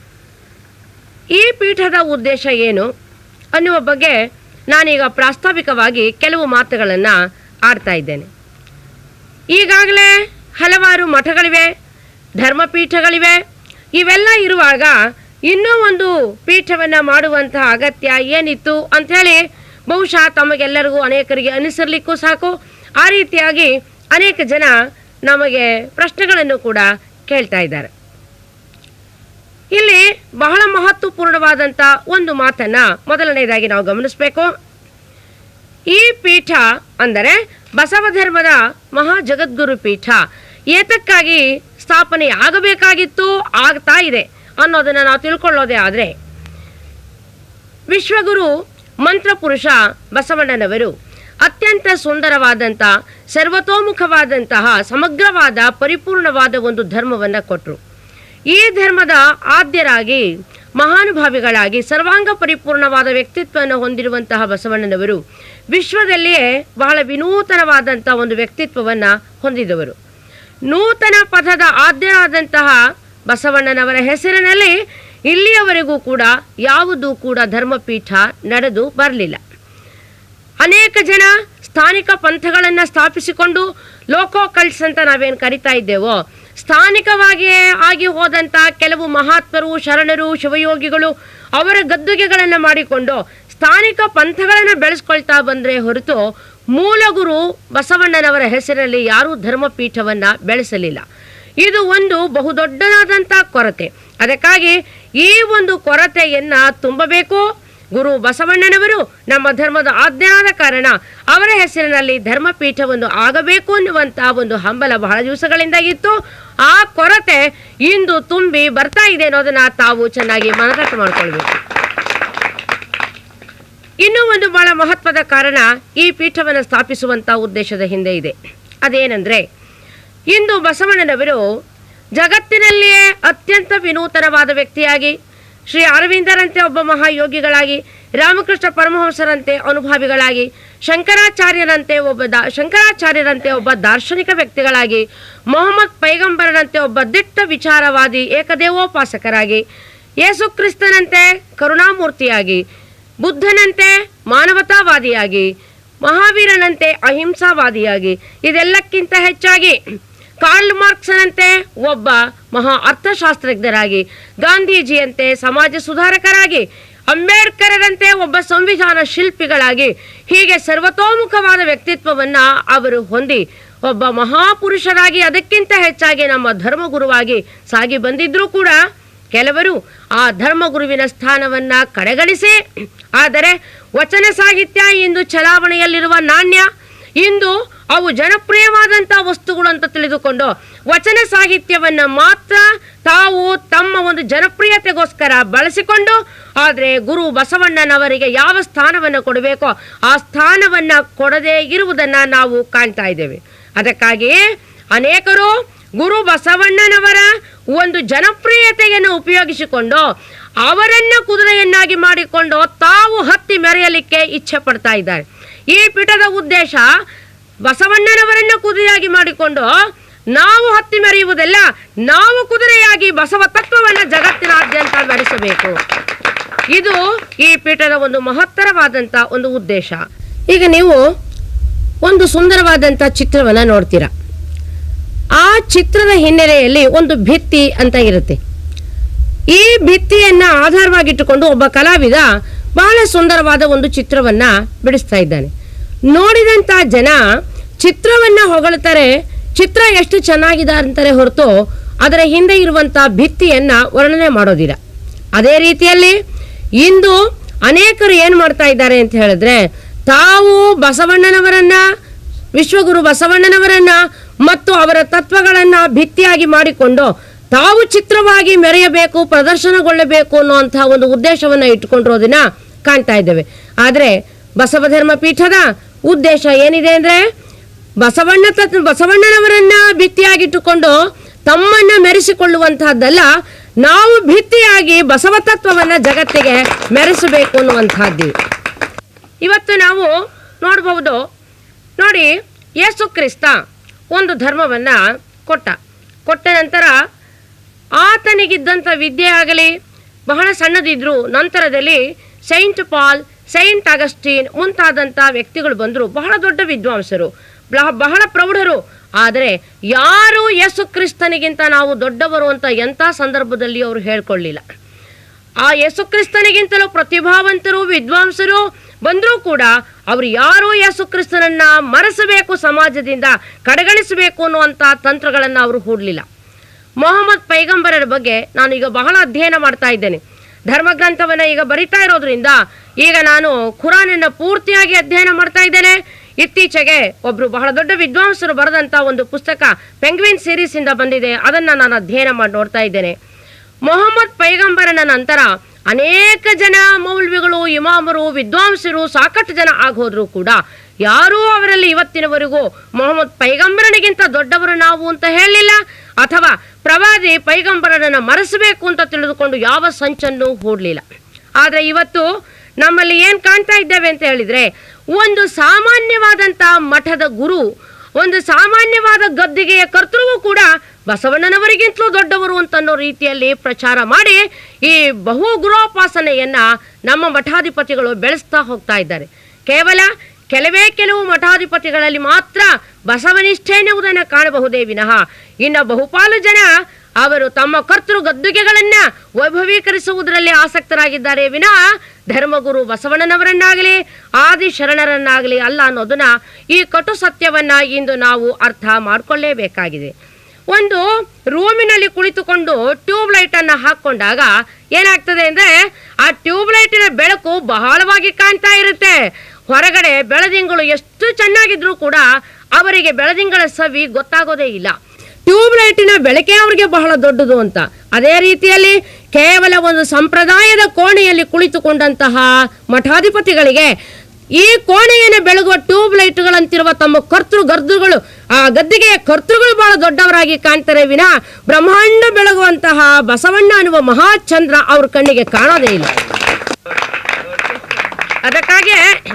ಈ ಪೀಠದ ಉದ್ದೇಶ ಏನು ಅನ್ನುವ ಬಗ್ಗೆ ನಾನೀಗ ಪ್ರಾಸ್ತಾವಿಕವಾಗಿ ಕೆಲವು ಮಾತುಗಳನ್ನು ಆಡ್ತಾ ಇದ್ದೇನೆ ಈಗಾಗಲೇ ಹಲವಾರು ಮಠಗಳಿವೆ ಧರ್ಮಪೀಠಗಳಿವೆ ಇವೆಲ್ಲ ಇರುವಾಗ ಇನ್ನೂ ಒಂದು ಪೀಠವನ್ನು ಮಾಡುವಂತಹ ಅಗತ್ಯ ಏನಿತ್ತು ಅಂಥೇಳಿ ಬಹುಶಃ ತಮಗೆಲ್ಲರಿಗೂ ಅನೇಕರಿಗೆ ಅನಿಸಿರ್ಲಿಕ್ಕೂ ಸಾಕು ಆ ರೀತಿಯಾಗಿ ಅನೇಕ ಜನ ನಮಗೆ ಪ್ರಶ್ನೆಗಳನ್ನು ಕೂಡ ಕೇಳ್ತಾ ಇದ್ದಾರೆ ಇಲ್ಲಿ ಬಹಳ ಮಹತ್ವಪೂರ್ಣವಾದಂಥ ಒಂದು ಮಾತನ್ನ ಮೊದಲನೇದಾಗಿ ನಾವು ಗಮನಿಸಬೇಕು ಈ ಪೀಠ ಅಂದರೆ ಬಸವ ಧರ್ಮದ ಮಹಾ ಜಗದ್ಗುರು ಪೀಠ ಏತಕ್ಕಾಗಿ ಸ್ಥಾಪನೆ ಆಗಬೇಕಾಗಿತ್ತು ಆಗ್ತಾ ಇದೆ ಅನ್ನೋದನ್ನು ನಾವು ತಿಳ್ಕೊಳ್ಳೋದೇ ಆದರೆ ವಿಶ್ವಗುರು ಮಂತ್ರಪುರುಷ ಬಸವಣ್ಣನವರು ಅತ್ಯಂತ ಸುಂದರವಾದಂಥ ಸರ್ವತೋಮುಖವಾದಂತಹ ಸಮಗ್ರವಾದ ಪರಿಪೂರ್ಣವಾದ ಒಂದು ಧರ್ಮವನ್ನು ಕೊಟ್ಟರು ಈ ಧರ್ಮದ ಆದ್ಯರಾಗಿ ಮಹಾನುಭಾವಿಗಳಾಗಿ ಸರ್ವಾಂಗ ಪರಿಪೂರ್ಣವಾದ ವ್ಯಕ್ತಿತ್ವವನ್ನು ಹೊಂದಿರುವಂತಹ ಬಸವಣ್ಣನವರು ವಿಶ್ವದಲ್ಲಿಯೇ ಬಹಳ ವಿನೂತನವಾದಂಥ ಒಂದು ವ್ಯಕ್ತಿತ್ವವನ್ನು ಹೊಂದಿದವರು ನೂತನ ಪಥದ ಆದ್ಯರಾದಂತಹ ಬಸವಣ್ಣನವರ ಹೆಸರಿನಲ್ಲಿ ಇಲ್ಲಿಯವರೆಗೂ ಕೂಡ ಯಾವುದೂ ಕೂಡ ಧರ್ಮಪೀಠ ನಡೆದು ಬರಲಿಲ್ಲ ಅನೇಕ ಜನ ಸ್ಥಾನಿಕ ಪಂಥಗಳನ್ನು ಸ್ಥಾಪಿಸಿಕೊಂಡು ಲೋಕೋ ಕಲ್ಟ್ಸ್ ಅಂತ ನಾವೇನು ಕರಿತಾ ಇದ್ದೇವೋ ಸ್ಥಾನಿಕವಾಗಿಯೇ ಆಗಿ ಹೋದಂಥ ಕೆಲವು ಮಹಾತ್ಮರು ಶರಣರು ಶಿವಯೋಗಿಗಳು ಅವರ ಗದ್ದುಗೆಗಳನ್ನು ಮಾಡಿಕೊಂಡು ಸ್ಥಾನಿಕ ಪಂಥಗಳನ್ನು ಬೆಳೆಸ್ಕೊಳ್ತಾ ಬಂದರೆ ಹೊರತು ಮೂಲ ಗುರು ಬಸವಣ್ಣನವರ ಹೆಸರಲ್ಲಿ ಯಾರೂ ಧರ್ಮಪೀಠವನ್ನು ಬೆಳೆಸಲಿಲ್ಲ ಇದು ಒಂದು ಬಹುದೊಡ್ಡದಾದಂಥ ಕೊರತೆ ಅದಕ್ಕಾಗಿ ಈ ಒಂದು ಕೊರತೆಯನ್ನ ತುಂಬಬೇಕು ಗುರು ಬಸವಣ್ಣನವರು ನಮ್ಮ ಧರ್ಮದ ಆಜ್ಞಾದ ಕಾರಣ ಅವರ ಹೆಸರಿನಲ್ಲಿ ಧರ್ಮಪೀಠವೊಂದು ಆಗಬೇಕು ಅನ್ನುವಂಥ ಒಂದು ಹಂಬಲ ಬಹಳ ದಿವಸಗಳಿಂದ ಇತ್ತು ಆ ಕೊರತೆ ಇಂದು ತುಂಬಿ ಬರ್ತಾ ಇದೆ ಅನ್ನೋದನ್ನ ತಾವು ಚೆನ್ನಾಗಿ ಮನದಟ್ಟು ಮಾಡ್ಕೊಳ್ಬೇಕು ಇನ್ನೂ ಒಂದು ಬಹಳ ಮಹತ್ವದ ಕಾರಣ ಈ ಪೀಠವನ್ನು ಸ್ಥಾಪಿಸುವಂತ ಉದ್ದೇಶದ ಹಿಂದೆ ಇದೆ ಅದೇನೆಂದ್ರೆ ಇಂದು ಬಸವಣ್ಣನವರು ಜಗತ್ತಿನಲ್ಲಿಯೇ ಅತ್ಯಂತ ವಿನೂತನವಾದ ವ್ಯಕ್ತಿಯಾಗಿ ಶ್ರೀ ಅರವಿಂದರಂತೆ ಒಬ್ಬ ಮಹಾಯೋಗಿಗಳಾಗಿ ರಾಮಕೃಷ್ಣ ಪರಮಹಂಸರಂತೆ ಅನುಭಾವಿಗಳಾಗಿ ಶಂಕರಾಚಾರ್ಯರಂತೆ ಒಬ್ಬ ದಾ ಶಂಕರಾಚಾರ್ಯರಂತೆ ಒಬ್ಬ ದಾರ್ಶನಿಕ ವ್ಯಕ್ತಿಗಳಾಗಿ ಮೊಹಮ್ಮದ್ ಪೈಗಂಬರರಂತೆ ಒಬ್ಬ ದಿಟ್ಟ ವಿಚಾರವಾದಿ ಏಕದೇವೋಪಾಸಕರಾಗಿ ಯೇಸುಕ್ರಿಸ್ತನಂತೆ ಕರುಣಾಮೂರ್ತಿಯಾಗಿ ಬುದ್ಧನಂತೆ ಮಾನವತಾವಾದಿಯಾಗಿ ಮಹಾವೀರನಂತೆ ಅಹಿಂಸಾವಾದಿಯಾಗಿ ಇದೆಲ್ಲಕ್ಕಿಂತ ಹೆಚ್ಚಾಗಿ ಕಾರ್ಲ್ ಮಾರ್ಕ್ಸನಂತೆ ಒಬ್ಬ ಮಹಾ ಅರ್ಥಶಾಸ್ತ್ರಜ್ಞರಾಗಿ ಗಾಂಧೀಜಿಯಂತೆ ಸಮಾಜ ಸುಧಾರಕರಾಗಿ ಅಂಬೇಡ್ಕರರಂತೆ ಒಬ್ಬ ಸಂವಿಧಾನ ಶಿಲ್ಪಿಗಳಾಗಿ ಹೀಗೆ ಸರ್ವತೋಮುಖವಾದ ವ್ಯಕ್ತಿತ್ವವನ್ನ ಅವರು ಹೊಂದಿ ಒಬ್ಬ ಮಹಾಪುರುಷರಾಗಿ ಅದಕ್ಕಿಂತ ಹೆಚ್ಚಾಗಿ ನಮ್ಮ ಧರ್ಮಗುರುವಾಗಿ ಸಾಗಿ ಬಂದಿದ್ರೂ ಕೂಡ ಕೆಲವರು ಆ ಧರ್ಮಗುರುವಿನ ಸ್ಥಾನವನ್ನ ಕಡೆಗಣಿಸಿ ಆದರೆ ವಚನ ಸಾಹಿತ್ಯ ಇಂದು ಚಲಾವಣೆಯಲ್ಲಿರುವ ನಾಣ್ಯ ಇಂದು ಅವು ಜನಪ್ರಿಯವಾದಂಥ ವಸ್ತುಗಳು ಅಂತ ತಿಳಿದುಕೊಂಡು ವಚನ ಸಾಹಿತ್ಯವನ್ನ ಮಾತ್ರ ತಾವು ತಮ್ಮ ಒಂದು ಜನಪ್ರಿಯತೆಗೋಸ್ಕರ ಬಳಸಿಕೊಂಡು ಆದರೆ ಗುರು ಬಸವಣ್ಣನವರಿಗೆ ಯಾವ ಸ್ಥಾನವನ್ನು ಕೊಡಬೇಕೋ ಆ ಸ್ಥಾನವನ್ನ ಕೊಡದೇ ಇರುವುದನ್ನ ನಾವು ಕಾಣ್ತಾ ಇದ್ದೇವೆ ಅದಕ್ಕಾಗಿ ಅನೇಕರು ಗುರು ಬಸವಣ್ಣನವರ ಒಂದು ಜನಪ್ರಿಯತೆಯನ್ನು ಉಪಯೋಗಿಸಿಕೊಂಡು ಅವರನ್ನ ಕುದುರೆಯನ್ನಾಗಿ ಮಾಡಿಕೊಂಡು ತಾವು ಹತ್ತಿ ಮೆರೆಯಲಿಕ್ಕೆ ಇಚ್ಛೆ ಪಡ್ತಾ ಇದ್ದಾರೆ ಈ ಪೀಠದ ಉದ್ದೇಶ ಬಸವಣ್ಣನವರನ್ನ ಕುದುರೆಯಾಗಿ ಮಾಡಿಕೊಂಡು ನಾವು ಹತ್ತಿ ಮೆರೆಯುವುದಲ್ಲ ನಾವು ಕುದುರೆಯಾಗಿ ಬಸವ ತತ್ವವನ್ನು ಜಗತ್ತಿನಾದ್ಯಂತ ಮೆರೆಸಬೇಕು ಇದು ಈ ಪೀಠದ ಒಂದು ಮಹತ್ತರವಾದಂತ ಒಂದು ಉದ್ದೇಶ ಈಗ ನೀವು ಒಂದು ಸುಂದರವಾದಂತ ಚಿತ್ರವನ್ನ ನೋಡ್ತೀರಾ ಆ ಚಿತ್ರದ ಹಿನ್ನೆಲೆಯಲ್ಲಿ ಒಂದು ಭಿತ್ತಿ ಅಂತ ಇರುತ್ತೆ ಈ ಭಿತ್ತಿಯನ್ನ ಆಧಾರವಾಗಿಟ್ಟುಕೊಂಡು ಒಬ್ಬ ಕಲಾವಿದ ಬಹಳ ಸುಂದರವಾದ ಒಂದು ಚಿತ್ರವನ್ನ ಬಿಡಿಸ್ತಾ ಇದ್ದಾನೆ ನೋಡಿದಂತ ಜನ ಚಿತ್ರವನ್ನ ಹೊಗಳ್ತಾರೆ ಚಿತ್ರ ಎಷ್ಟು ಚೆನ್ನಾಗಿದೆ ಅಂತಾರೆ ಹೊರತು ಅದರ ಹಿಂದೆ ಇರುವಂತ ಭಿತ್ತಿಯನ್ನ ವರ್ಣನೆ ಮಾಡೋದಿಲ್ಲ ಅದೇ ರೀತಿಯಲ್ಲಿ ಇಂದು ಅನೇಕರು ಏನು ಮಾಡ್ತಾ ಇದ್ದಾರೆ ಅಂತ ಹೇಳಿದ್ರೆ ತಾವು ಬಸವಣ್ಣನವರನ್ನ ವಿಶ್ವಗುರು ಬಸವಣ್ಣನವರನ್ನ ಮತ್ತು ಅವರ ತತ್ವಗಳನ್ನ ಭಿತ್ತಿಯಾಗಿ ಮಾಡಿಕೊಂಡು ತಾವು ಚಿತ್ರವಾಗಿ ಮೆರೆಯಬೇಕು ಪ್ರದರ್ಶನಗೊಳ್ಳಬೇಕು ಅನ್ನುವಂತಹ ಒಂದು ಉದ್ದೇಶವನ್ನ ಇಟ್ಟುಕೊಂಡಿರೋದನ್ನ ಕಾಣ್ತಾ ಇದ್ದೇವೆ ಆದ್ರೆ ಬಸವ ಧರ್ಮ ಪೀಠದ ಉದ್ದೇಶ ಏನಿದೆ ಅಂದ್ರೆ ಬಸವಣ್ಣ ತತ್ ಬಸವಣ್ಣನವರನ್ನ ಭಿತ್ತಿಯಾಗಿಟ್ಟುಕೊಂಡು ತಮ್ಮನ್ನ ಮೆರೆಸಿಕೊಳ್ಳುವಂತಹದ್ದಲ್ಲ ನಾವು ಭಿತ್ತಿಯಾಗಿ ಬಸವ ತತ್ವವನ್ನ ಜಗತ್ತಿಗೆ ಮೆರೆಸಬೇಕು ಅನ್ನುವಂತಹದ್ದು ಇವತ್ತು ನಾವು ನೋಡಬಹುದು ನೋಡಿ ಯೇಸು ಕ್ರಿಸ್ತ ಒಂದು ಧರ್ಮವನ್ನ ಕೊಟ್ಟ ಕೊಟ್ಟ ನಂತರ ಆತನಿಗಿದ್ದಂಥ ವಿದ್ಯೆ ಆಗಲಿ ಬಹಳ ಸಣ್ಣದಿದ್ರು ನಂತರದಲ್ಲಿ ಸೈಂಟ್ ಪಾಲ್ ಸೈಂಟ್ ಅಗಸ್ಟೀನ್ ಮುಂತಾದಂಥ ವ್ಯಕ್ತಿಗಳು ಬಂದರು ಬಹಳ ದೊಡ್ಡ ವಿದ್ವಾಂಸರು ಬಹ- ಬಹಳ ಪ್ರೌಢರು ಆದರೆ ಯಾರು ಯೇಸು ಕ್ರಿಸ್ತನಿಗಿಂತ ನಾವು ದೊಡ್ಡವರು ಅಂತ ಎಂಥ ಸಂದರ್ಭದಲ್ಲಿ ಅವರು ಹೇಳ್ಕೊಳ್ಳಿಲ್ಲ ಆ ಯೇಸು ಕ್ರಿಸ್ತನಿಗಿಂತಲೂ ಪ್ರತಿಭಾವಂತರು ವಿದ್ವಾಂಸರು ಬಂದರೂ ಕೂಡ ಅವರು ಯಾರೂ ಯೇಸು ಕ್ರಿಸ್ತನನ್ನ ಮರೆಸಬೇಕು ಸಮಾಜದಿಂದ ಕಡೆಗಣಿಸಬೇಕು ಅನ್ನುವಂಥ ತಂತ್ರಗಳನ್ನು ಅವರು ಹೂಡಲಿಲ್ಲ ಮೊಹಮ್ಮದ್ ಪೈಗಂಬರರ ಬಗ್ಗೆ ನಾನು ಈಗ ಬಹಳ ಅಧ್ಯಯನ ಮಾಡ್ತಾ ಇದ್ದೇನೆ ಧರ್ಮಗ್ರಂಥವನ್ನು ಈಗ ಬರಿತಾ ಇರೋದ್ರಿಂದ ಈಗ ನಾನು ಖುರಾನನ್ನ ಪೂರ್ತಿಯಾಗಿ ಅಧ್ಯಯನ ಮಾಡ್ತಾ ಇದ್ದೇನೆ ಇತ್ತೀಚೆಗೆ ಒಬ್ರು ಬಹಳ ದೊಡ್ಡ ವಿದ್ವಾಂಸರು ಬರೆದಂತ ಒಂದು ಪುಸ್ತಕ ಪೆಂಗ್ವಿನ್ ಸೀರೀಸ್ ಇಂದ ಬಂದಿದೆ ಅದನ್ನ ನಾನು ಅಧ್ಯಯನ ಮಾಡಿ ನೋಡ್ತಾ ಇದ್ದೇನೆ ಮೊಹಮ್ಮದ್ ಪೈಗಂಬರನ ನಂತರ ಅನೇಕ ಜನ ಮೌಲ್ವಿಗಳು ಇಮಾಮರು ವಿದ್ವಾಂಸರು ಸಾಕಷ್ಟು ಜನ ಆಗೋದ್ರು ಕೂಡ ಯಾರೂ ಅವರಲ್ಲಿ ಇವತ್ತಿನವರೆಗೂ ಮೊಹಮ್ಮದ್ ಪೈಗಂಬರನಿಗಿಂತ ದೊಡ್ಡವರು ನಾವು ಅಂತ ಹೇಳಲಿಲ್ಲ ಅಥವಾ ಪ್ರವಾದಿ ಪೈಗಂಬರನನ್ನ ಮರೆಸಬೇಕು ಅಂತ ತಿಳಿದುಕೊಂಡು ಯಾವ ಸಂಚನ್ನು ಹೂಡಲಿಲ್ಲ ಆದರೆ ಇವತ್ತು ನಮ್ಮಲ್ಲಿ ಏನು ಕಾಣ್ತಾ ಇದ್ದೇವೆ ಅಂತ ಹೇಳಿದ್ರೆ ಒಂದು ಸಾಮಾನ್ಯವಾದಂಥ ಮಠದ ಗುರು ಒಂದು ಸಾಮಾನ್ಯವಾದ ಗದ್ದಿಗೆಯ ಕರ್ತೃವು ಕೂಡ ಬಸವಣ್ಣನವರಿಗಿಂತಲೂ ದೊಡ್ಡವರು ಅಂತನ್ನೋ ರೀತಿಯಲ್ಲಿ ಪ್ರಚಾರ ಮಾಡಿ ಈ ಬಹು ಗುರೋಪಾಸನೆಯನ್ನ ನಮ್ಮ ಮಠಾಧಿಪತಿಗಳು ಬೆಳೆಸ್ತಾ ಹೋಗ್ತಾ ಇದ್ದಾರೆ ಕೇವಲ ಕೆಲವೇ ಕೆಲವು ಮಠಾಧಿಪತಿಗಳಲ್ಲಿ ಮಾತ್ರ ಬಸವನಿಷ್ಠೆ ಎನ್ನುವುದನ್ನು ಕಾಣಬಹುದೇ ವಿನಃ ಇನ್ನು ಬಹುಪಾಲು ಜನ ಅವರು ತಮ್ಮ ಕರ್ತೃ ಗದ್ದುಗೆಗಳನ್ನ ವೈಭವೀಕರಿಸುವುದರಲ್ಲಿ ಆಸಕ್ತರಾಗಿದ್ದಾರೆ ವಿನಃ ಧರ್ಮಗುರು ಬಸವಣ್ಣನವರನ್ನಾಗಲಿ ಆದಿ ಶರಣರನ್ನಾಗಲಿ ಅಲ್ಲ ಅನ್ನೋದನ್ನ ಈ ಕಟು ಸತ್ಯವನ್ನ ಇಂದು ನಾವು ಅರ್ಥ ಮಾಡಿಕೊಳ್ಳೇಬೇಕಾಗಿದೆ ಒಂದು ರೂಮಿನಲ್ಲಿ ಕುಳಿತುಕೊಂಡು ಟ್ಯೂಬ್ ಲೈಟ್ ಅನ್ನ ಹಾಕೊಂಡಾಗ ಏನಾಗ್ತದೆ ಅಂದ್ರೆ ಆ ಟ್ಯೂಬ್ ಲೈಟಿನ ಬೆಳಕು ಬಹಳವಾಗಿ ಕಾಣ್ತಾ ಇರುತ್ತೆ ಹೊರಗಡೆ ಬೆಳದಿಂಗಳು ಎಷ್ಟು ಚೆನ್ನಾಗಿದ್ರೂ ಕೂಡ ಅವರಿಗೆ ಬೆಳದಿಂಗಳ ಸವಿ ಗೊತ್ತಾಗೋದೇ ಇಲ್ಲ ಟ್ಯೂಬ್ ಲೈಟಿನ ಬೆಳಕೆ ಅವರಿಗೆ ಬಹಳ ದೊಡ್ಡದು ಅಂತ ಅದೇ ರೀತಿಯಲ್ಲಿ ಕೇವಲ ಒಂದು ಸಂಪ್ರದಾಯದ ಕೋಣೆಯಲ್ಲಿ ಕುಳಿತುಕೊಂಡಂತಹ ಮಠಾಧಿಪತಿಗಳಿಗೆ ಈ ಕೋಣೆಯನ್ನು ಬೆಳಗುವ ಟ್ಯೂಬ್ ಲೈಟ್ಗಳಂತಿರುವ ತಮ್ಮ ಕರ್ತೃ ಗರ್ದುಗಳು ಆ ಗದ್ದಿಗೆಯ ಕರ್ತೃಗಳು ಬಹಳ ದೊಡ್ಡವರಾಗಿ ಕಾಣ್ತಾರೆ ವಿನ ಬ್ರಹ್ಮಾಂಡ ಬೆಳಗುವಂತಹ ಬಸವಣ್ಣ ಅನ್ನುವ ಮಹಾಚಂದ್ರ ಅವ್ರ ಕಣ್ಣಿಗೆ ಕಾಣೋದೇ ಇಲ್ಲ ಅದಕ್ಕಾಗಿ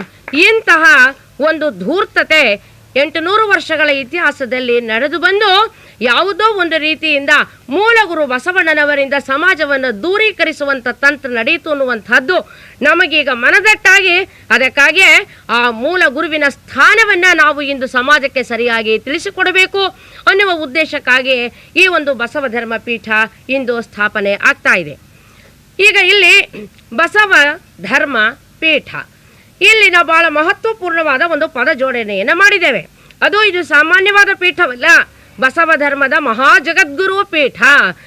ಇಂತಹ ಒಂದು ಧೂರ್ತತೆ ಎಂಟುನೂರು ವರ್ಷಗಳ ಇತಿಹಾಸದಲ್ಲಿ ನಡೆದು ಬಂದು ಯಾವುದೋ ಒಂದು ರೀತಿಯಿಂದ ಮೂಲ ಗುರು ಬಸವಣ್ಣನವರಿಂದ ಸಮಾಜವನ್ನು ದೂರೀಕರಿಸುವಂಥ ತಂತ್ರ ನಡೆಯಿತು ಅನ್ನುವಂಥದ್ದು ನಮಗೀಗ ಮನದಟ್ಟಾಗಿ ಅದಕ್ಕಾಗಿ ಆ ಮೂಲ ಗುರುವಿನ ಸ್ಥಾನವನ್ನು ನಾವು ಇಂದು ಸಮಾಜಕ್ಕೆ ಸರಿಯಾಗಿ ತಿಳಿಸಿಕೊಡಬೇಕು ಅನ್ನುವ ಉದ್ದೇಶಕ್ಕಾಗಿ ಈ ಒಂದು ಬಸವ ಧರ್ಮ ಪೀಠ ಇಂದು ಸ್ಥಾಪನೆ ಆಗ್ತಾ ಇದೆ ಈಗ ಇಲ್ಲಿ ಬಸವ ಧರ್ಮ ಪೀಠ ಇಲ್ಲಿ ನಾವು ಬಹಳ ಮಹತ್ವಪೂರ್ಣವಾದ ಒಂದು ಪದ ಜೋಡಣೆಯನ್ನು ಮಾಡಿದ್ದೇವೆ ಅದು ಇದು ಸಾಮಾನ್ಯವಾದ ಪೀಠವಲ್ಲ ಬಸವ ಧರ್ಮದ ಮಹಾ ಜಗದ್ಗುರು ಪೀಠ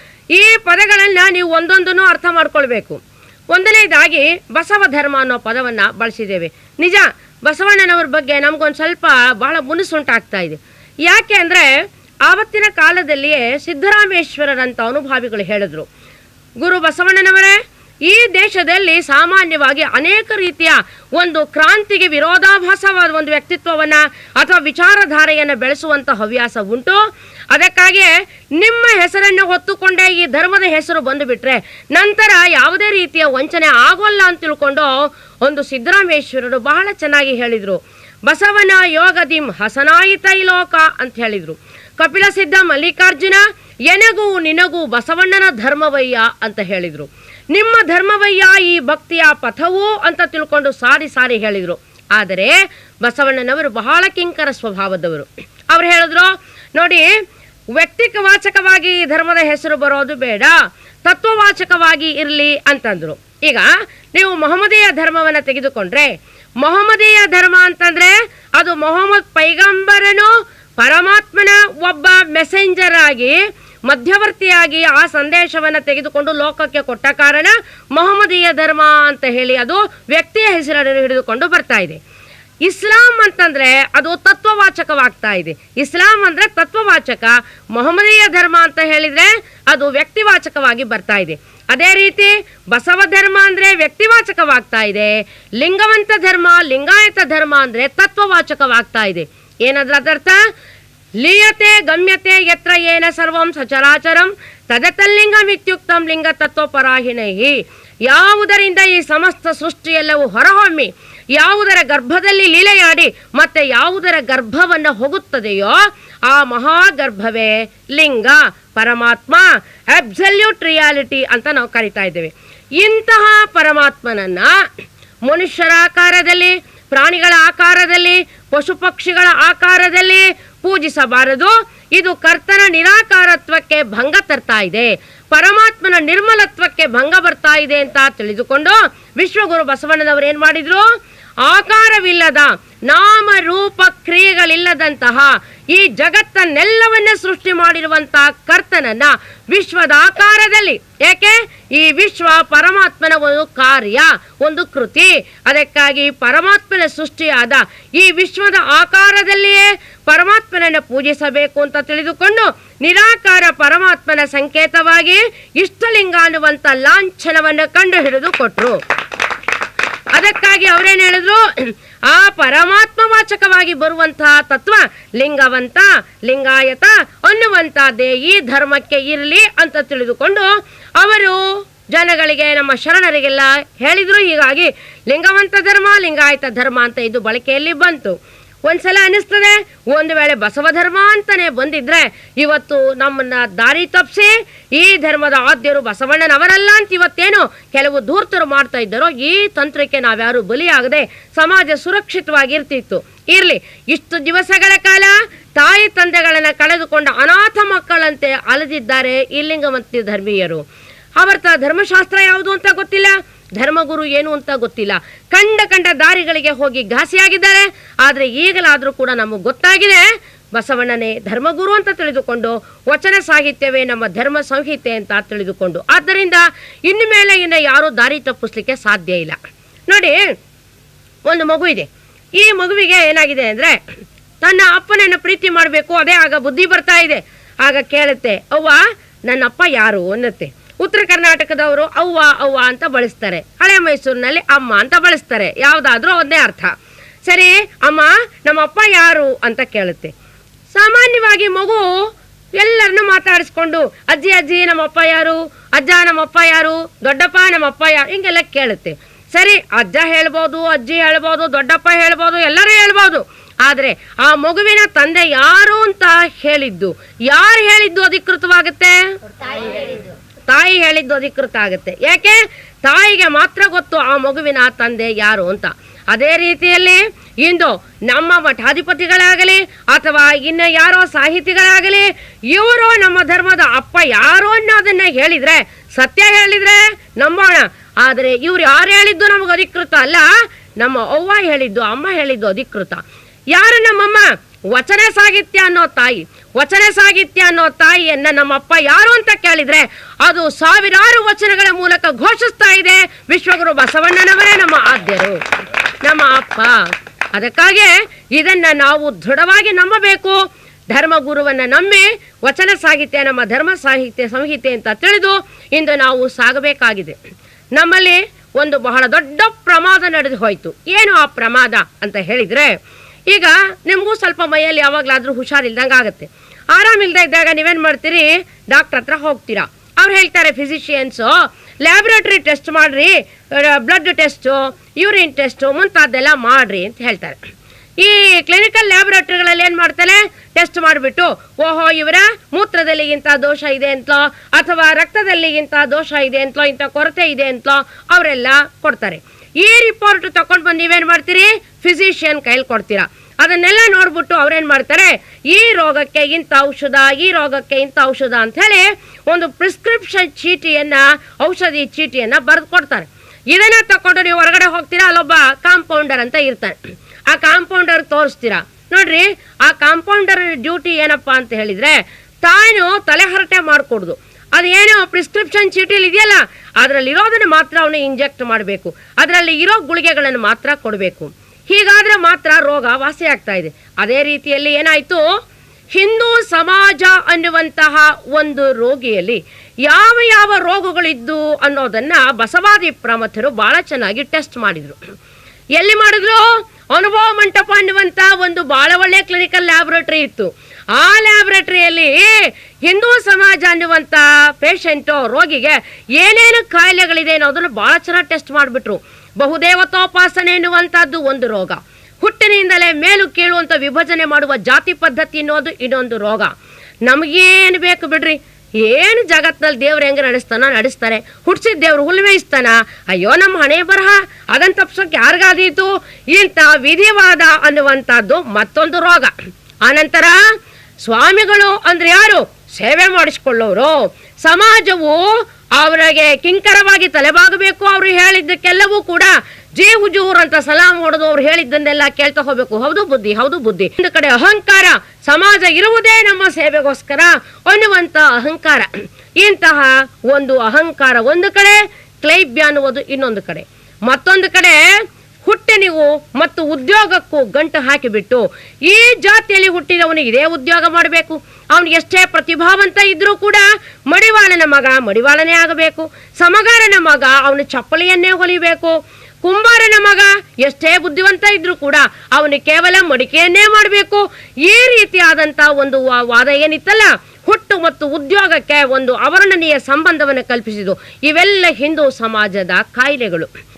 ಈ ಪದಗಳನ್ನ ನೀವು ಒಂದೊಂದನ್ನು ಅರ್ಥ ಮಾಡ್ಕೊಳ್ಬೇಕು ಒಂದನೇದಾಗಿ ಬಸವ ಧರ್ಮ ಅನ್ನೋ ಪದವನ್ನ ಬಳಸಿದ್ದೇವೆ ನಿಜ ಬಸವಣ್ಣನವ್ರ ಬಗ್ಗೆ ನಮ್ಗೊಂದು ಸ್ವಲ್ಪ ಬಹಳ ಮುನಿಸುಂಟಾಗ್ತಾ ಇದೆ ಯಾಕೆ ಅಂದ್ರೆ ಆವತ್ತಿನ ಕಾಲದಲ್ಲಿಯೇ ಸಿದ್ದರಾಮೇಶ್ವರರಂತ ಅನುಭಾವಿಗಳು ಹೇಳಿದ್ರು ಗುರು ಬಸವಣ್ಣನವರೇ ಈ ದೇಶದಲ್ಲಿ ಸಾಮಾನ್ಯವಾಗಿ ಅನೇಕ ರೀತಿಯ ಒಂದು ಕ್ರಾಂತಿಗೆ ವಿರೋಧಾಭಾಸವಾದ ಒಂದು ವ್ಯಕ್ತಿತ್ವವನ್ನ ಅಥವಾ ವಿಚಾರಧಾರೆಯನ್ನು ಬೆಳೆಸುವಂತ ಹವ್ಯಾಸ ಉಂಟು ಅದಕ್ಕಾಗಿಯೇ ನಿಮ್ಮ ಹೆಸರನ್ನು ಹೊತ್ತುಕೊಂಡೇ ಈ ಧರ್ಮದ ಹೆಸರು ಬಂದು ಬಿಟ್ರೆ ನಂತರ ಯಾವುದೇ ರೀತಿಯ ವಂಚನೆ ಆಗೋಲ್ಲ ಅಂತ ತಿಳ್ಕೊಂಡು ಒಂದು ಸಿದ್ದರಾಮೇಶ್ವರರು ಬಹಳ ಚೆನ್ನಾಗಿ ಹೇಳಿದ್ರು ಬಸವನ ಯೋಗದಿಂ ಹಸನಾಯಿತ ಲೋಕ ಅಂತ ಹೇಳಿದ್ರು ಕಪಿಲ ಸಿದ್ಧ ಮಲ್ಲಿಕಾರ್ಜುನ ಎನಗೂ ನಿನಗೂ ಬಸವಣ್ಣನ ಧರ್ಮವಯ್ಯ ಅಂತ ಹೇಳಿದ್ರು ನಿಮ್ಮ ಧರ್ಮವಯ್ಯ ಈ ಭಕ್ತಿಯ ಪಥವು ಅಂತ ತಿಳ್ಕೊಂಡು ಸಾರಿ ಸಾರಿ ಹೇಳಿದ್ರು ಆದರೆ ಬಸವಣ್ಣನವರು ಬಹಳ ಕಿಂಕರ ಸ್ವಭಾವದವರು ಅವ್ರು ಹೇಳಿದ್ರು ನೋಡಿ ವ್ಯಕ್ತಿಕವಾಚಕವಾಗಿ ಈ ಧರ್ಮದ ಹೆಸರು ಬರೋದು ಬೇಡ ತತ್ವವಾಚಕವಾಗಿ ಇರಲಿ ಅಂತಂದ್ರು ಈಗ ನೀವು ಮೊಹಮ್ಮದೀಯ ಧರ್ಮವನ್ನ ತೆಗೆದುಕೊಂಡ್ರೆ ಮೊಹಮ್ಮದೀಯ ಧರ್ಮ ಅಂತಂದ್ರೆ ಅದು ಮೊಹಮ್ಮದ್ ಪೈಗಂಬರನು ಪರಮಾತ್ಮನ ಒಬ್ಬ ಮೆಸೆಂಜರ್ ಆಗಿ ಮಧ್ಯವರ್ತಿಯಾಗಿ ಆ ಸಂದೇಶವನ್ನು ತೆಗೆದುಕೊಂಡು ಲೋಕಕ್ಕೆ ಕೊಟ್ಟ ಕಾರಣ ಮೊಹಮ್ಮದೀಯ ಧರ್ಮ ಅಂತ ಹೇಳಿ ಅದು ವ್ಯಕ್ತಿಯ ಹೆಸರನ್ನು ಹಿಡಿದುಕೊಂಡು ಬರ್ತಾ ಇದೆ ಇಸ್ಲಾಂ ಅಂತಂದ್ರೆ ಅದು ತತ್ವವಾಚಕವಾಗ್ತಾ ಇದೆ ಇಸ್ಲಾಂ ಅಂದ್ರೆ ತತ್ವವಾಚಕ ಮೊಹಮ್ಮದೀಯ ಧರ್ಮ ಅಂತ ಹೇಳಿದ್ರೆ ಅದು ವ್ಯಕ್ತಿವಾಚಕವಾಗಿ ಬರ್ತಾ ಇದೆ ಅದೇ ರೀತಿ ಬಸವ ಧರ್ಮ ಅಂದ್ರೆ ವ್ಯಕ್ತಿವಾಚಕವಾಗ್ತಾ ಇದೆ ಲಿಂಗವಂತ ಧರ್ಮ ಲಿಂಗಾಯತ ಧರ್ಮ ಅಂದ್ರೆ ತತ್ವವಾಚಕವಾಗ್ತಾ ಇದೆ ಏನದ್ರ ಅದರ್ಥ ಲೀಯತೆ ಗಮ್ಯತೆ ಯತ್ರ ಏನ ಸರ್ವಂ ಸಚರಾಚರಂ ತದತಲ್ಲಿಂಗಮಿತ್ಯುಕ್ತಂ ಲಿಂಗ ತತ್ವಪರಾಹಿಣೈ ಯಾವುದರಿಂದ ಈ ಸಮಸ್ತ ಸೃಷ್ಟಿಯೆಲ್ಲವೂ ಹೊರಹೊಮ್ಮಿ ಯಾವುದರ ಗರ್ಭದಲ್ಲಿ ಲೀಲೆಯಾಡಿ ಮತ್ತೆ ಯಾವುದರ ಗರ್ಭವನ್ನು ಹೋಗುತ್ತದೆಯೋ ಆ ಮಹಾಗರ್ಭವೇ ಲಿಂಗ ಪರಮಾತ್ಮ ಅಬ್ಸಲ್ಯೂಟ್ ರಿಯಾಲಿಟಿ ಅಂತ ನಾವು ಕರಿತಾ ಇದ್ದೇವೆ ಇಂತಹ ಪರಮಾತ್ಮನನ್ನ ಮನುಷ್ಯರ ಆಕಾರದಲ್ಲಿ ಪ್ರಾಣಿಗಳ ಆಕಾರದಲ್ಲಿ ಪಶು ಪಕ್ಷಿಗಳ ಆಕಾರದಲ್ಲಿ ಪೂಜಿಸಬಾರದು ಇದು ಕರ್ತನ ನಿರಾಕಾರತ್ವಕ್ಕೆ ಭಂಗ ತರ್ತಾ ಇದೆ ಪರಮಾತ್ಮನ ನಿರ್ಮಲತ್ವಕ್ಕೆ ಭಂಗ ಬರ್ತಾ ಇದೆ ಅಂತ ತಿಳಿದುಕೊಂಡು ವಿಶ್ವಗುರು ಬಸವಣ್ಣನವರು ಏನ್ ಮಾಡಿದ್ರು ಆಕಾರವಿಲ್ಲದ ನಾಮ ರೂಪ ಕ್ರಿಯೆಗಳಿಲ್ಲದಂತಹ ಈ ಜಗತ್ತನ್ನೆಲ್ಲವನ್ನ ಸೃಷ್ಟಿ ಮಾಡಿರುವಂತಹ ಕರ್ತನನ್ನ ವಿಶ್ವದ ಆಕಾರದಲ್ಲಿ ಯಾಕೆ ಈ ವಿಶ್ವ ಪರಮಾತ್ಮನ ಒಂದು ಕಾರ್ಯ ಒಂದು ಕೃತಿ ಅದಕ್ಕಾಗಿ ಪರಮಾತ್ಮನ ಸೃಷ್ಟಿಯಾದ ಈ ವಿಶ್ವದ ಆಕಾರದಲ್ಲಿಯೇ ಪರಮಾತ್ಮನನ್ನು ಪೂಜಿಸಬೇಕು ಅಂತ ತಿಳಿದುಕೊಂಡು ನಿರಾಕಾರ ಪರಮಾತ್ಮನ ಸಂಕೇತವಾಗಿ ಇಷ್ಟಲಿಂಗ ಅನ್ನುವಂತ ಲಾಂಛನವನ್ನು ಕಂಡು ಹಿಡಿದು ಕೊಟ್ರು ಅದಕ್ಕಾಗಿ ಅವ್ರೇನ್ ಹೇಳಿದ್ರು ಆ ಪರಮಾತ್ಮ ವಾಚಕವಾಗಿ ಬರುವಂತಹ ತತ್ವ ಲಿಂಗವಂತ ಲಿಂಗಾಯತ ಅನ್ನುವಂತಹದ್ದೇ ಈ ಧರ್ಮಕ್ಕೆ ಇರಲಿ ಅಂತ ತಿಳಿದುಕೊಂಡು ಅವರು ಜನಗಳಿಗೆ ನಮ್ಮ ಶರಣರಿಗೆಲ್ಲ ಹೇಳಿದ್ರು ಹೀಗಾಗಿ ಲಿಂಗವಂತ ಧರ್ಮ ಲಿಂಗಾಯತ ಧರ್ಮ ಅಂತ ಇದು ಬಳಕೆಯಲ್ಲಿ ಬಂತು ಒಂದ್ಸಲ ಅನಿಸ್ತದೆ ಒಂದು ವೇಳೆ ಬಸವ ಧರ್ಮ ಅಂತಾನೆ ಬಂದಿದ್ರೆ ಇವತ್ತು ನಮ್ಮನ್ನ ದಾರಿ ತಪ್ಪಿಸಿ ಈ ಧರ್ಮದ ಆದ್ಯರು ಬಸವಣ್ಣನವರಲ್ಲ ಅಂತ ಇವತ್ತೇನು ಕೆಲವು ಧೂರ್ತರು ಮಾಡ್ತಾ ಇದ್ದಾರೋ ಈ ತಂತ್ರಕ್ಕೆ ನಾವ್ಯಾರು ಬಲಿಯಾಗದೆ ಸಮಾಜ ಸುರಕ್ಷಿತವಾಗಿರ್ತಿತ್ತು ಇರ್ಲಿ ಇಷ್ಟು ದಿವಸಗಳ ಕಾಲ ತಾಯಿ ತಂದೆಗಳನ್ನ ಕಳೆದುಕೊಂಡ ಅನಾಥ ಮಕ್ಕಳಂತೆ ಅಲೆದಿದ್ದಾರೆ ಈ ಲಿಂಗಮಂತಿ ಧರ್ಮೀಯರು ಅವರ ಧರ್ಮಶಾಸ್ತ್ರ ಯಾವುದು ಅಂತ ಗೊತ್ತಿಲ್ಲ ಧರ್ಮಗುರು ಏನು ಅಂತ ಗೊತ್ತಿಲ್ಲ ಕಂಡ ಕಂಡ ದಾರಿಗಳಿಗೆ ಹೋಗಿ ಘಾಸಿಯಾಗಿದ್ದಾರೆ ಆದರೆ ಈಗಲಾದರೂ ಕೂಡ ನಮಗೆ ಗೊತ್ತಾಗಿದೆ ಬಸವಣ್ಣನೇ ಧರ್ಮಗುರು ಅಂತ ತಿಳಿದುಕೊಂಡು ವಚನ ಸಾಹಿತ್ಯವೇ ನಮ್ಮ ಧರ್ಮ ಸಂಹಿತೆ ಅಂತ ತಿಳಿದುಕೊಂಡು ಆದ್ದರಿಂದ ಇನ್ನು ಮೇಲೆ ಇನ್ನು ಯಾರೂ ದಾರಿ ತಪ್ಪಿಸ್ಲಿಕ್ಕೆ ಸಾಧ್ಯ ಇಲ್ಲ ನೋಡಿ ಒಂದು ಮಗು ಇದೆ ಈ ಮಗುವಿಗೆ ಏನಾಗಿದೆ ಅಂದರೆ ತನ್ನ ಅಪ್ಪನನ್ನು ಪ್ರೀತಿ ಮಾಡಬೇಕು ಅದೇ ಆಗ ಬುದ್ಧಿ ಬರ್ತಾ ಇದೆ ಆಗ ಕೇಳುತ್ತೆ ಅವ್ವ ನನ್ನಪ್ಪ ಯಾರು ಅನ್ನತ್ತೆ ಉತ್ತರ ಕರ್ನಾಟಕದವರು ಅವ್ವ ಅವ್ವ ಅಂತ ಬಳಸ್ತಾರೆ ಹಳೆ ಮೈಸೂರಿನಲ್ಲಿ ಅಮ್ಮ ಅಂತ ಬಳಸ್ತಾರೆ ಯಾವುದಾದ್ರೂ ಒಂದೇ ಅರ್ಥ ಸರಿ ಅಮ್ಮ ನಮ್ಮ ಅಪ್ಪ ಯಾರು ಅಂತ ಕೇಳುತ್ತೆ ಸಾಮಾನ್ಯವಾಗಿ ಮಗು ಎಲ್ಲರನ್ನು ಮಾತಾಡಿಸ್ಕೊಂಡು ಅಜ್ಜಿ ಅಜ್ಜಿ ನಮ್ಮಪ್ಪ ಯಾರು ಅಜ್ಜ ನಮ್ಮಪ್ಪ ಯಾರು ದೊಡ್ಡಪ್ಪ ನಮ್ಮಪ್ಪ ಯಾರು ಹಿಂಗೆಲ್ಲ ಕೇಳುತ್ತೆ ಸರಿ ಅಜ್ಜ ಹೇಳ್ಬೋದು ಅಜ್ಜಿ ಹೇಳ್ಬೋದು ದೊಡ್ಡಪ್ಪ ಹೇಳ್ಬೋದು ಎಲ್ಲರೂ ಹೇಳ್ಬೋದು ಆದರೆ ಆ ಮಗುವಿನ ತಂದೆ ಯಾರು ಅಂತ ಹೇಳಿದ್ದು ಯಾರು ಹೇಳಿದ್ದು ಅಧಿಕೃತವಾಗುತ್ತೆ ತಾಯಿ ಹೇಳಿದ್ದು ಅಧಿಕೃತ ಆಗುತ್ತೆ ಯಾಕೆ ತಾಯಿಗೆ ಮಾತ್ರ ಗೊತ್ತು ಆ ಮಗುವಿನ ತಂದೆ ಯಾರು ಅಂತ ಅದೇ ರೀತಿಯಲ್ಲಿ ಇಂದು ನಮ್ಮ ಮಠಾಧಿಪತಿಗಳಾಗಲಿ ಅಥವಾ ಇನ್ನು ಯಾರೋ ಸಾಹಿತಿಗಳಾಗಲಿ ಇವರು ನಮ್ಮ ಧರ್ಮದ ಅಪ್ಪ ಯಾರು ಅನ್ನೋದನ್ನ ಹೇಳಿದ್ರೆ ಸತ್ಯ ಹೇಳಿದ್ರೆ ನಂಬೋಣ ಆದರೆ ಇವ್ರು ಯಾರು ಹೇಳಿದ್ದು ನಮಗೆ ಅಧಿಕೃತ ಅಲ್ಲ ನಮ್ಮ ಅವ್ವ ಹೇಳಿದ್ದು ಅಮ್ಮ ಹೇಳಿದ್ದು ಅಧಿಕೃತ ಯಾರು ನಮ್ಮಮ್ಮ ವಚನ ಸಾಹಿತ್ಯ ಅನ್ನೋ ತಾಯಿ ವಚನ ಸಾಹಿತ್ಯ ಅನ್ನೋ ತಾಯಿಯನ್ನ ನಮ್ಮಪ್ಪ ಯಾರು ಅಂತ ಕೇಳಿದ್ರೆ ಅದು ಸಾವಿರಾರು ವಚನಗಳ ಮೂಲಕ ಘೋಷಿಸ್ತಾ ಇದೆ ವಿಶ್ವಗುರು ಬಸವಣ್ಣನವರೇ ನಮ್ಮ ಆದ್ಯರು ನಮ್ಮ ಅಪ್ಪ ಅದಕ್ಕಾಗಿ ಇದನ್ನ ನಾವು ದೃಢವಾಗಿ ನಂಬಬೇಕು ಧರ್ಮಗುರುವನ್ನ ನಂಬಿ ವಚನ ಸಾಹಿತ್ಯ ನಮ್ಮ ಧರ್ಮ ಸಾಹಿತ್ಯ ಸಂಹಿತೆ ಅಂತ ತಿಳಿದು ಇಂದು ನಾವು ಸಾಗಬೇಕಾಗಿದೆ ನಮ್ಮಲ್ಲಿ ಒಂದು ಬಹಳ ದೊಡ್ಡ ಪ್ರಮಾದ ನಡೆದು ಹೋಯ್ತು ಏನು ಆ ಪ್ರಮಾದ ಅಂತ ಹೇಳಿದ್ರೆ ಈಗ ನಿಮಗೂ ಸ್ವಲ್ಪ ಮೈಯಲ್ಲಿ ಯಾವಾಗಲಾದ್ರೂ ಹುಷಾರಿಲ್ದಂಗೆ ಆಗುತ್ತೆ ಆರಾಮಿಲ್ದ ಇದ್ದಾಗ ನೀವೇನು ಮಾಡ್ತೀರಿ ಡಾಕ್ಟರ್ ಹತ್ರ ಹೋಗ್ತೀರಾ ಅವ್ರು ಹೇಳ್ತಾರೆ ಫಿಸಿಷಿಯನ್ಸು ಲ್ಯಾಬ್ರೇಟರಿ ಟೆಸ್ಟ್ ಮಾಡ್ರಿ ಬ್ಲಡ್ ಟೆಸ್ಟು ಯೂರಿನ್ ಟೆಸ್ಟು ಮುಂತಾದ್ದೆಲ್ಲ ಮಾಡ್ರಿ ಅಂತ ಹೇಳ್ತಾರೆ ಈ ಕ್ಲಿನಿಕಲ್ ಲ್ಯಾಬೊರೇಟರಿಗಳಲ್ಲಿ ಏನು ಮಾಡ್ತಾರೆ ಟೆಸ್ಟ್ ಮಾಡಿಬಿಟ್ಟು ಓಹೋ ಇವರ ಮೂತ್ರದಲ್ಲಿ ಇಂಥ ದೋಷ ಇದೆ ಅಂತಲೋ ಅಥವಾ ರಕ್ತದಲ್ಲಿ ಇಂಥ ದೋಷ ಇದೆ ಅಂತಲೋ ಇಂಥ ಕೊರತೆ ಇದೆ ಅಂತಲೋ ಅವರೆಲ್ಲ ಕೊಡ್ತಾರೆ ಈ ರಿಪೋರ್ಟ್ ತಗೊಂಡು ಬಂದು ನೀವೇನು ಮಾಡ್ತೀರಿ ಫಿಸಿಷಿಯನ್ ಕೈಲಿ ಕೊಡ್ತೀರಾ ಅದನ್ನೆಲ್ಲ ನೋಡ್ಬಿಟ್ಟು ಅವ್ರೇನ್ ಮಾಡ್ತಾರೆ ಈ ರೋಗಕ್ಕೆ ಇಂಥ ಔಷಧ ಈ ರೋಗಕ್ಕೆ ಇಂಥ ಔಷಧ ಅಂತ ಹೇಳಿ ಒಂದು ಪ್ರಿಸ್ಕ್ರಿಪ್ಷನ್ ಚೀಟಿಯನ್ನ ಔಷಧಿ ಚೀಟಿಯನ್ನ ಬರೆದು ಕೊಡ್ತಾರೆ ಇದನ್ನ ತಕೊಂಡು ನೀವು ಹೊರಗಡೆ ಹೋಗ್ತೀರಾ ಅಲ್ಲೊಬ್ಬ ಕಾಂಪೌಂಡರ್ ಅಂತ ಇರ್ತಾನೆ ಆ ಕಾಂಪೌಂಡರ್ ತೋರಿಸ್ತೀರಾ ನೋಡ್ರಿ ಆ ಕಾಂಪೌಂಡರ್ ಡ್ಯೂಟಿ ಏನಪ್ಪಾ ಅಂತ ಹೇಳಿದ್ರೆ ತಾನು ತಲೆಹರಟೆ ಮಾಡಿಕೊಡುದು ಅದೇನೋ ಪ್ರಿಸ್ಕ್ರಿಪ್ಷನ್ ಚೀಟಿಲಿ ಇದೆಯಲ್ಲ ಅದರಲ್ಲಿ ಇರೋದನ್ನ ಮಾತ್ರ ಅವನು ಇಂಜೆಕ್ಟ್ ಮಾಡಬೇಕು ಅದರಲ್ಲಿ ಇರೋ ಗುಳಿಗೆಗಳನ್ನು ಮಾತ್ರ ಕೊಡಬೇಕು ಹೀಗಾದ್ರೆ ಮಾತ್ರ ರೋಗ ವಾಸಿ ಆಗ್ತಾ ಇದೆ ಅದೇ ರೀತಿಯಲ್ಲಿ ಏನಾಯ್ತು ಹಿಂದೂ ಸಮಾಜ ಅನ್ನುವಂತಹ ಒಂದು ರೋಗಿಯಲ್ಲಿ ಯಾವ ಯಾವ ರೋಗಗಳಿದ್ದು ಅನ್ನೋದನ್ನ ಬಸವಾದಿ ಪ್ರಮಥರು ಬಹಳ ಚೆನ್ನಾಗಿ ಟೆಸ್ಟ್ ಮಾಡಿದ್ರು ಎಲ್ಲಿ ಮಾಡಿದ್ರು ಅನುಭವ ಮಂಟಪ ಅನ್ನುವಂತ ಒಂದು ಬಹಳ ಒಳ್ಳೆ ಕ್ಲಿನಿಕಲ್ ಲ್ಯಾಬೊರೇಟರಿ ಇತ್ತು ಆ ಲ್ಯಾಬೊರೇಟರಿಯಲ್ಲಿ ಹಿಂದೂ ಸಮಾಜ ಅನ್ನುವಂತ ಪೇಷಂಟು ರೋಗಿಗೆ ಏನೇನು ಕಾಯಿಲೆಗಳಿದೆ ಅನ್ನೋದನ್ನು ಬಹಳ ಚೆನ್ನಾಗಿ ಟೆಸ್ಟ್ ಮಾಡಿಬಿಟ್ರು ಬಹುದೇವತೋಪಾಸನೆ ಎನ್ನುವಂತಹದ್ದು ಒಂದು ರೋಗ ಹುಟ್ಟಿನಿಂದಲೇ ಮೇಲು ಕೀಳು ಅಂತ ವಿಭಜನೆ ಮಾಡುವ ಜಾತಿ ಪದ್ಧತಿ ಅನ್ನೋದು ಇನ್ನೊಂದು ರೋಗ ನಮಗೇನು ಬೇಕು ಬಿಡ್ರಿ ಏನು ಜಗತ್ನಲ್ಲಿ ದೇವ್ರು ಹೆಂಗೆ ನಡೆಸ್ತಾನೋ ನಡೆಸ್ತಾರೆ ಹುಡ್ಸಿದ ದೇವ್ರು ಹುಲ್ ಮೇಯಿಸ್ತಾನ ಅಯ್ಯೋ ನಮ್ಮ ಹಣೆ ಬರಹ ಅದನ್ನ ತಪ್ಸೋಕೆ ಯಾರಿಗಾದೀತು ಇಂಥ ವಿಧಿವಾದ ಅನ್ನುವಂಥದ್ದು ಮತ್ತೊಂದು ರೋಗ ಆನಂತರ ಸ್ವಾಮಿಗಳು ಅಂದ್ರೆ ಯಾರು ಸೇವೆ ಮಾಡಿಸ್ಕೊಳ್ಳೋರು ಸಮಾಜವು ಅವರಿಗೆ ಕಿಂಕರವಾಗಿ ತಲೆಬಾಗಬೇಕು ಅವರು ಹೇಳಿದ್ದಕ್ಕೆಲ್ಲವೂ ಕೂಡ ಜೀ ಹುಜೂರ್ ಅಂತ ಸಲಾಂ ಹೊಡೆದು ಅವ್ರು ಹೇಳಿದ್ದನ್ನೆಲ್ಲ ಕೇಳ್ತಾ ಹೋಗ್ಬೇಕು ಹೌದು ಬುದ್ಧಿ ಹೌದು ಬುದ್ಧಿ ಒಂದು ಕಡೆ ಅಹಂಕಾರ ಸಮಾಜ ಇರುವುದೇ ನಮ್ಮ ಸೇವೆಗೋಸ್ಕರ ಅನ್ನುವಂತ ಅಹಂಕಾರ ಇಂತಹ ಒಂದು ಅಹಂಕಾರ ಒಂದು ಕಡೆ ಕ್ಲೈಬ್ಯ ಅನ್ನುವುದು ಇನ್ನೊಂದು ಕಡೆ ಮತ್ತೊಂದು ಕಡೆ ಹುಟ್ಟಿ ನೀವು ಮತ್ತು ಉದ್ಯೋಗಕ್ಕೂ ಗಂಟು ಹಾಕಿಬಿಟ್ಟು ಈ ಜಾತಿಯಲ್ಲಿ ಹುಟ್ಟಿದವನಿಗೆ ಇದೇ ಉದ್ಯೋಗ ಮಾಡಬೇಕು ಅವನು ಎಷ್ಟೇ ಪ್ರತಿಭಾವಂತ ಇದ್ರೂ ಕೂಡ ಮಡಿವಾಳನ ಮಗ ಮಡಿವಾಳನೇ ಆಗಬೇಕು ಸಮಗಾರನ ಮಗ ಅವನು ಚಪ್ಪಲಿಯನ್ನೇ ಹೊಲಿಬೇಕು ಕುಂಬಾರನ ಮಗ ಎಷ್ಟೇ ಬುದ್ಧಿವಂತ ಇದ್ರೂ ಕೂಡ ಅವನು ಕೇವಲ ಮಡಿಕೆಯನ್ನೇ ಮಾಡಬೇಕು ಈ ರೀತಿಯಾದಂತ ಒಂದು ವಾ- ವಾದ ಏನಿತ್ತಲ್ಲ ಹುಟ್ಟು ಮತ್ತು ಉದ್ಯೋಗಕ್ಕೆ ಒಂದು ಅವರ್ಣನೀಯ ಸಂಬಂಧವನ್ನು ಕಲ್ಪಿಸಿದ್ದು ಇವೆಲ್ಲ ಹಿಂದೂ ಸಮಾಜದ ಕಾಯಿಲೆಗಳು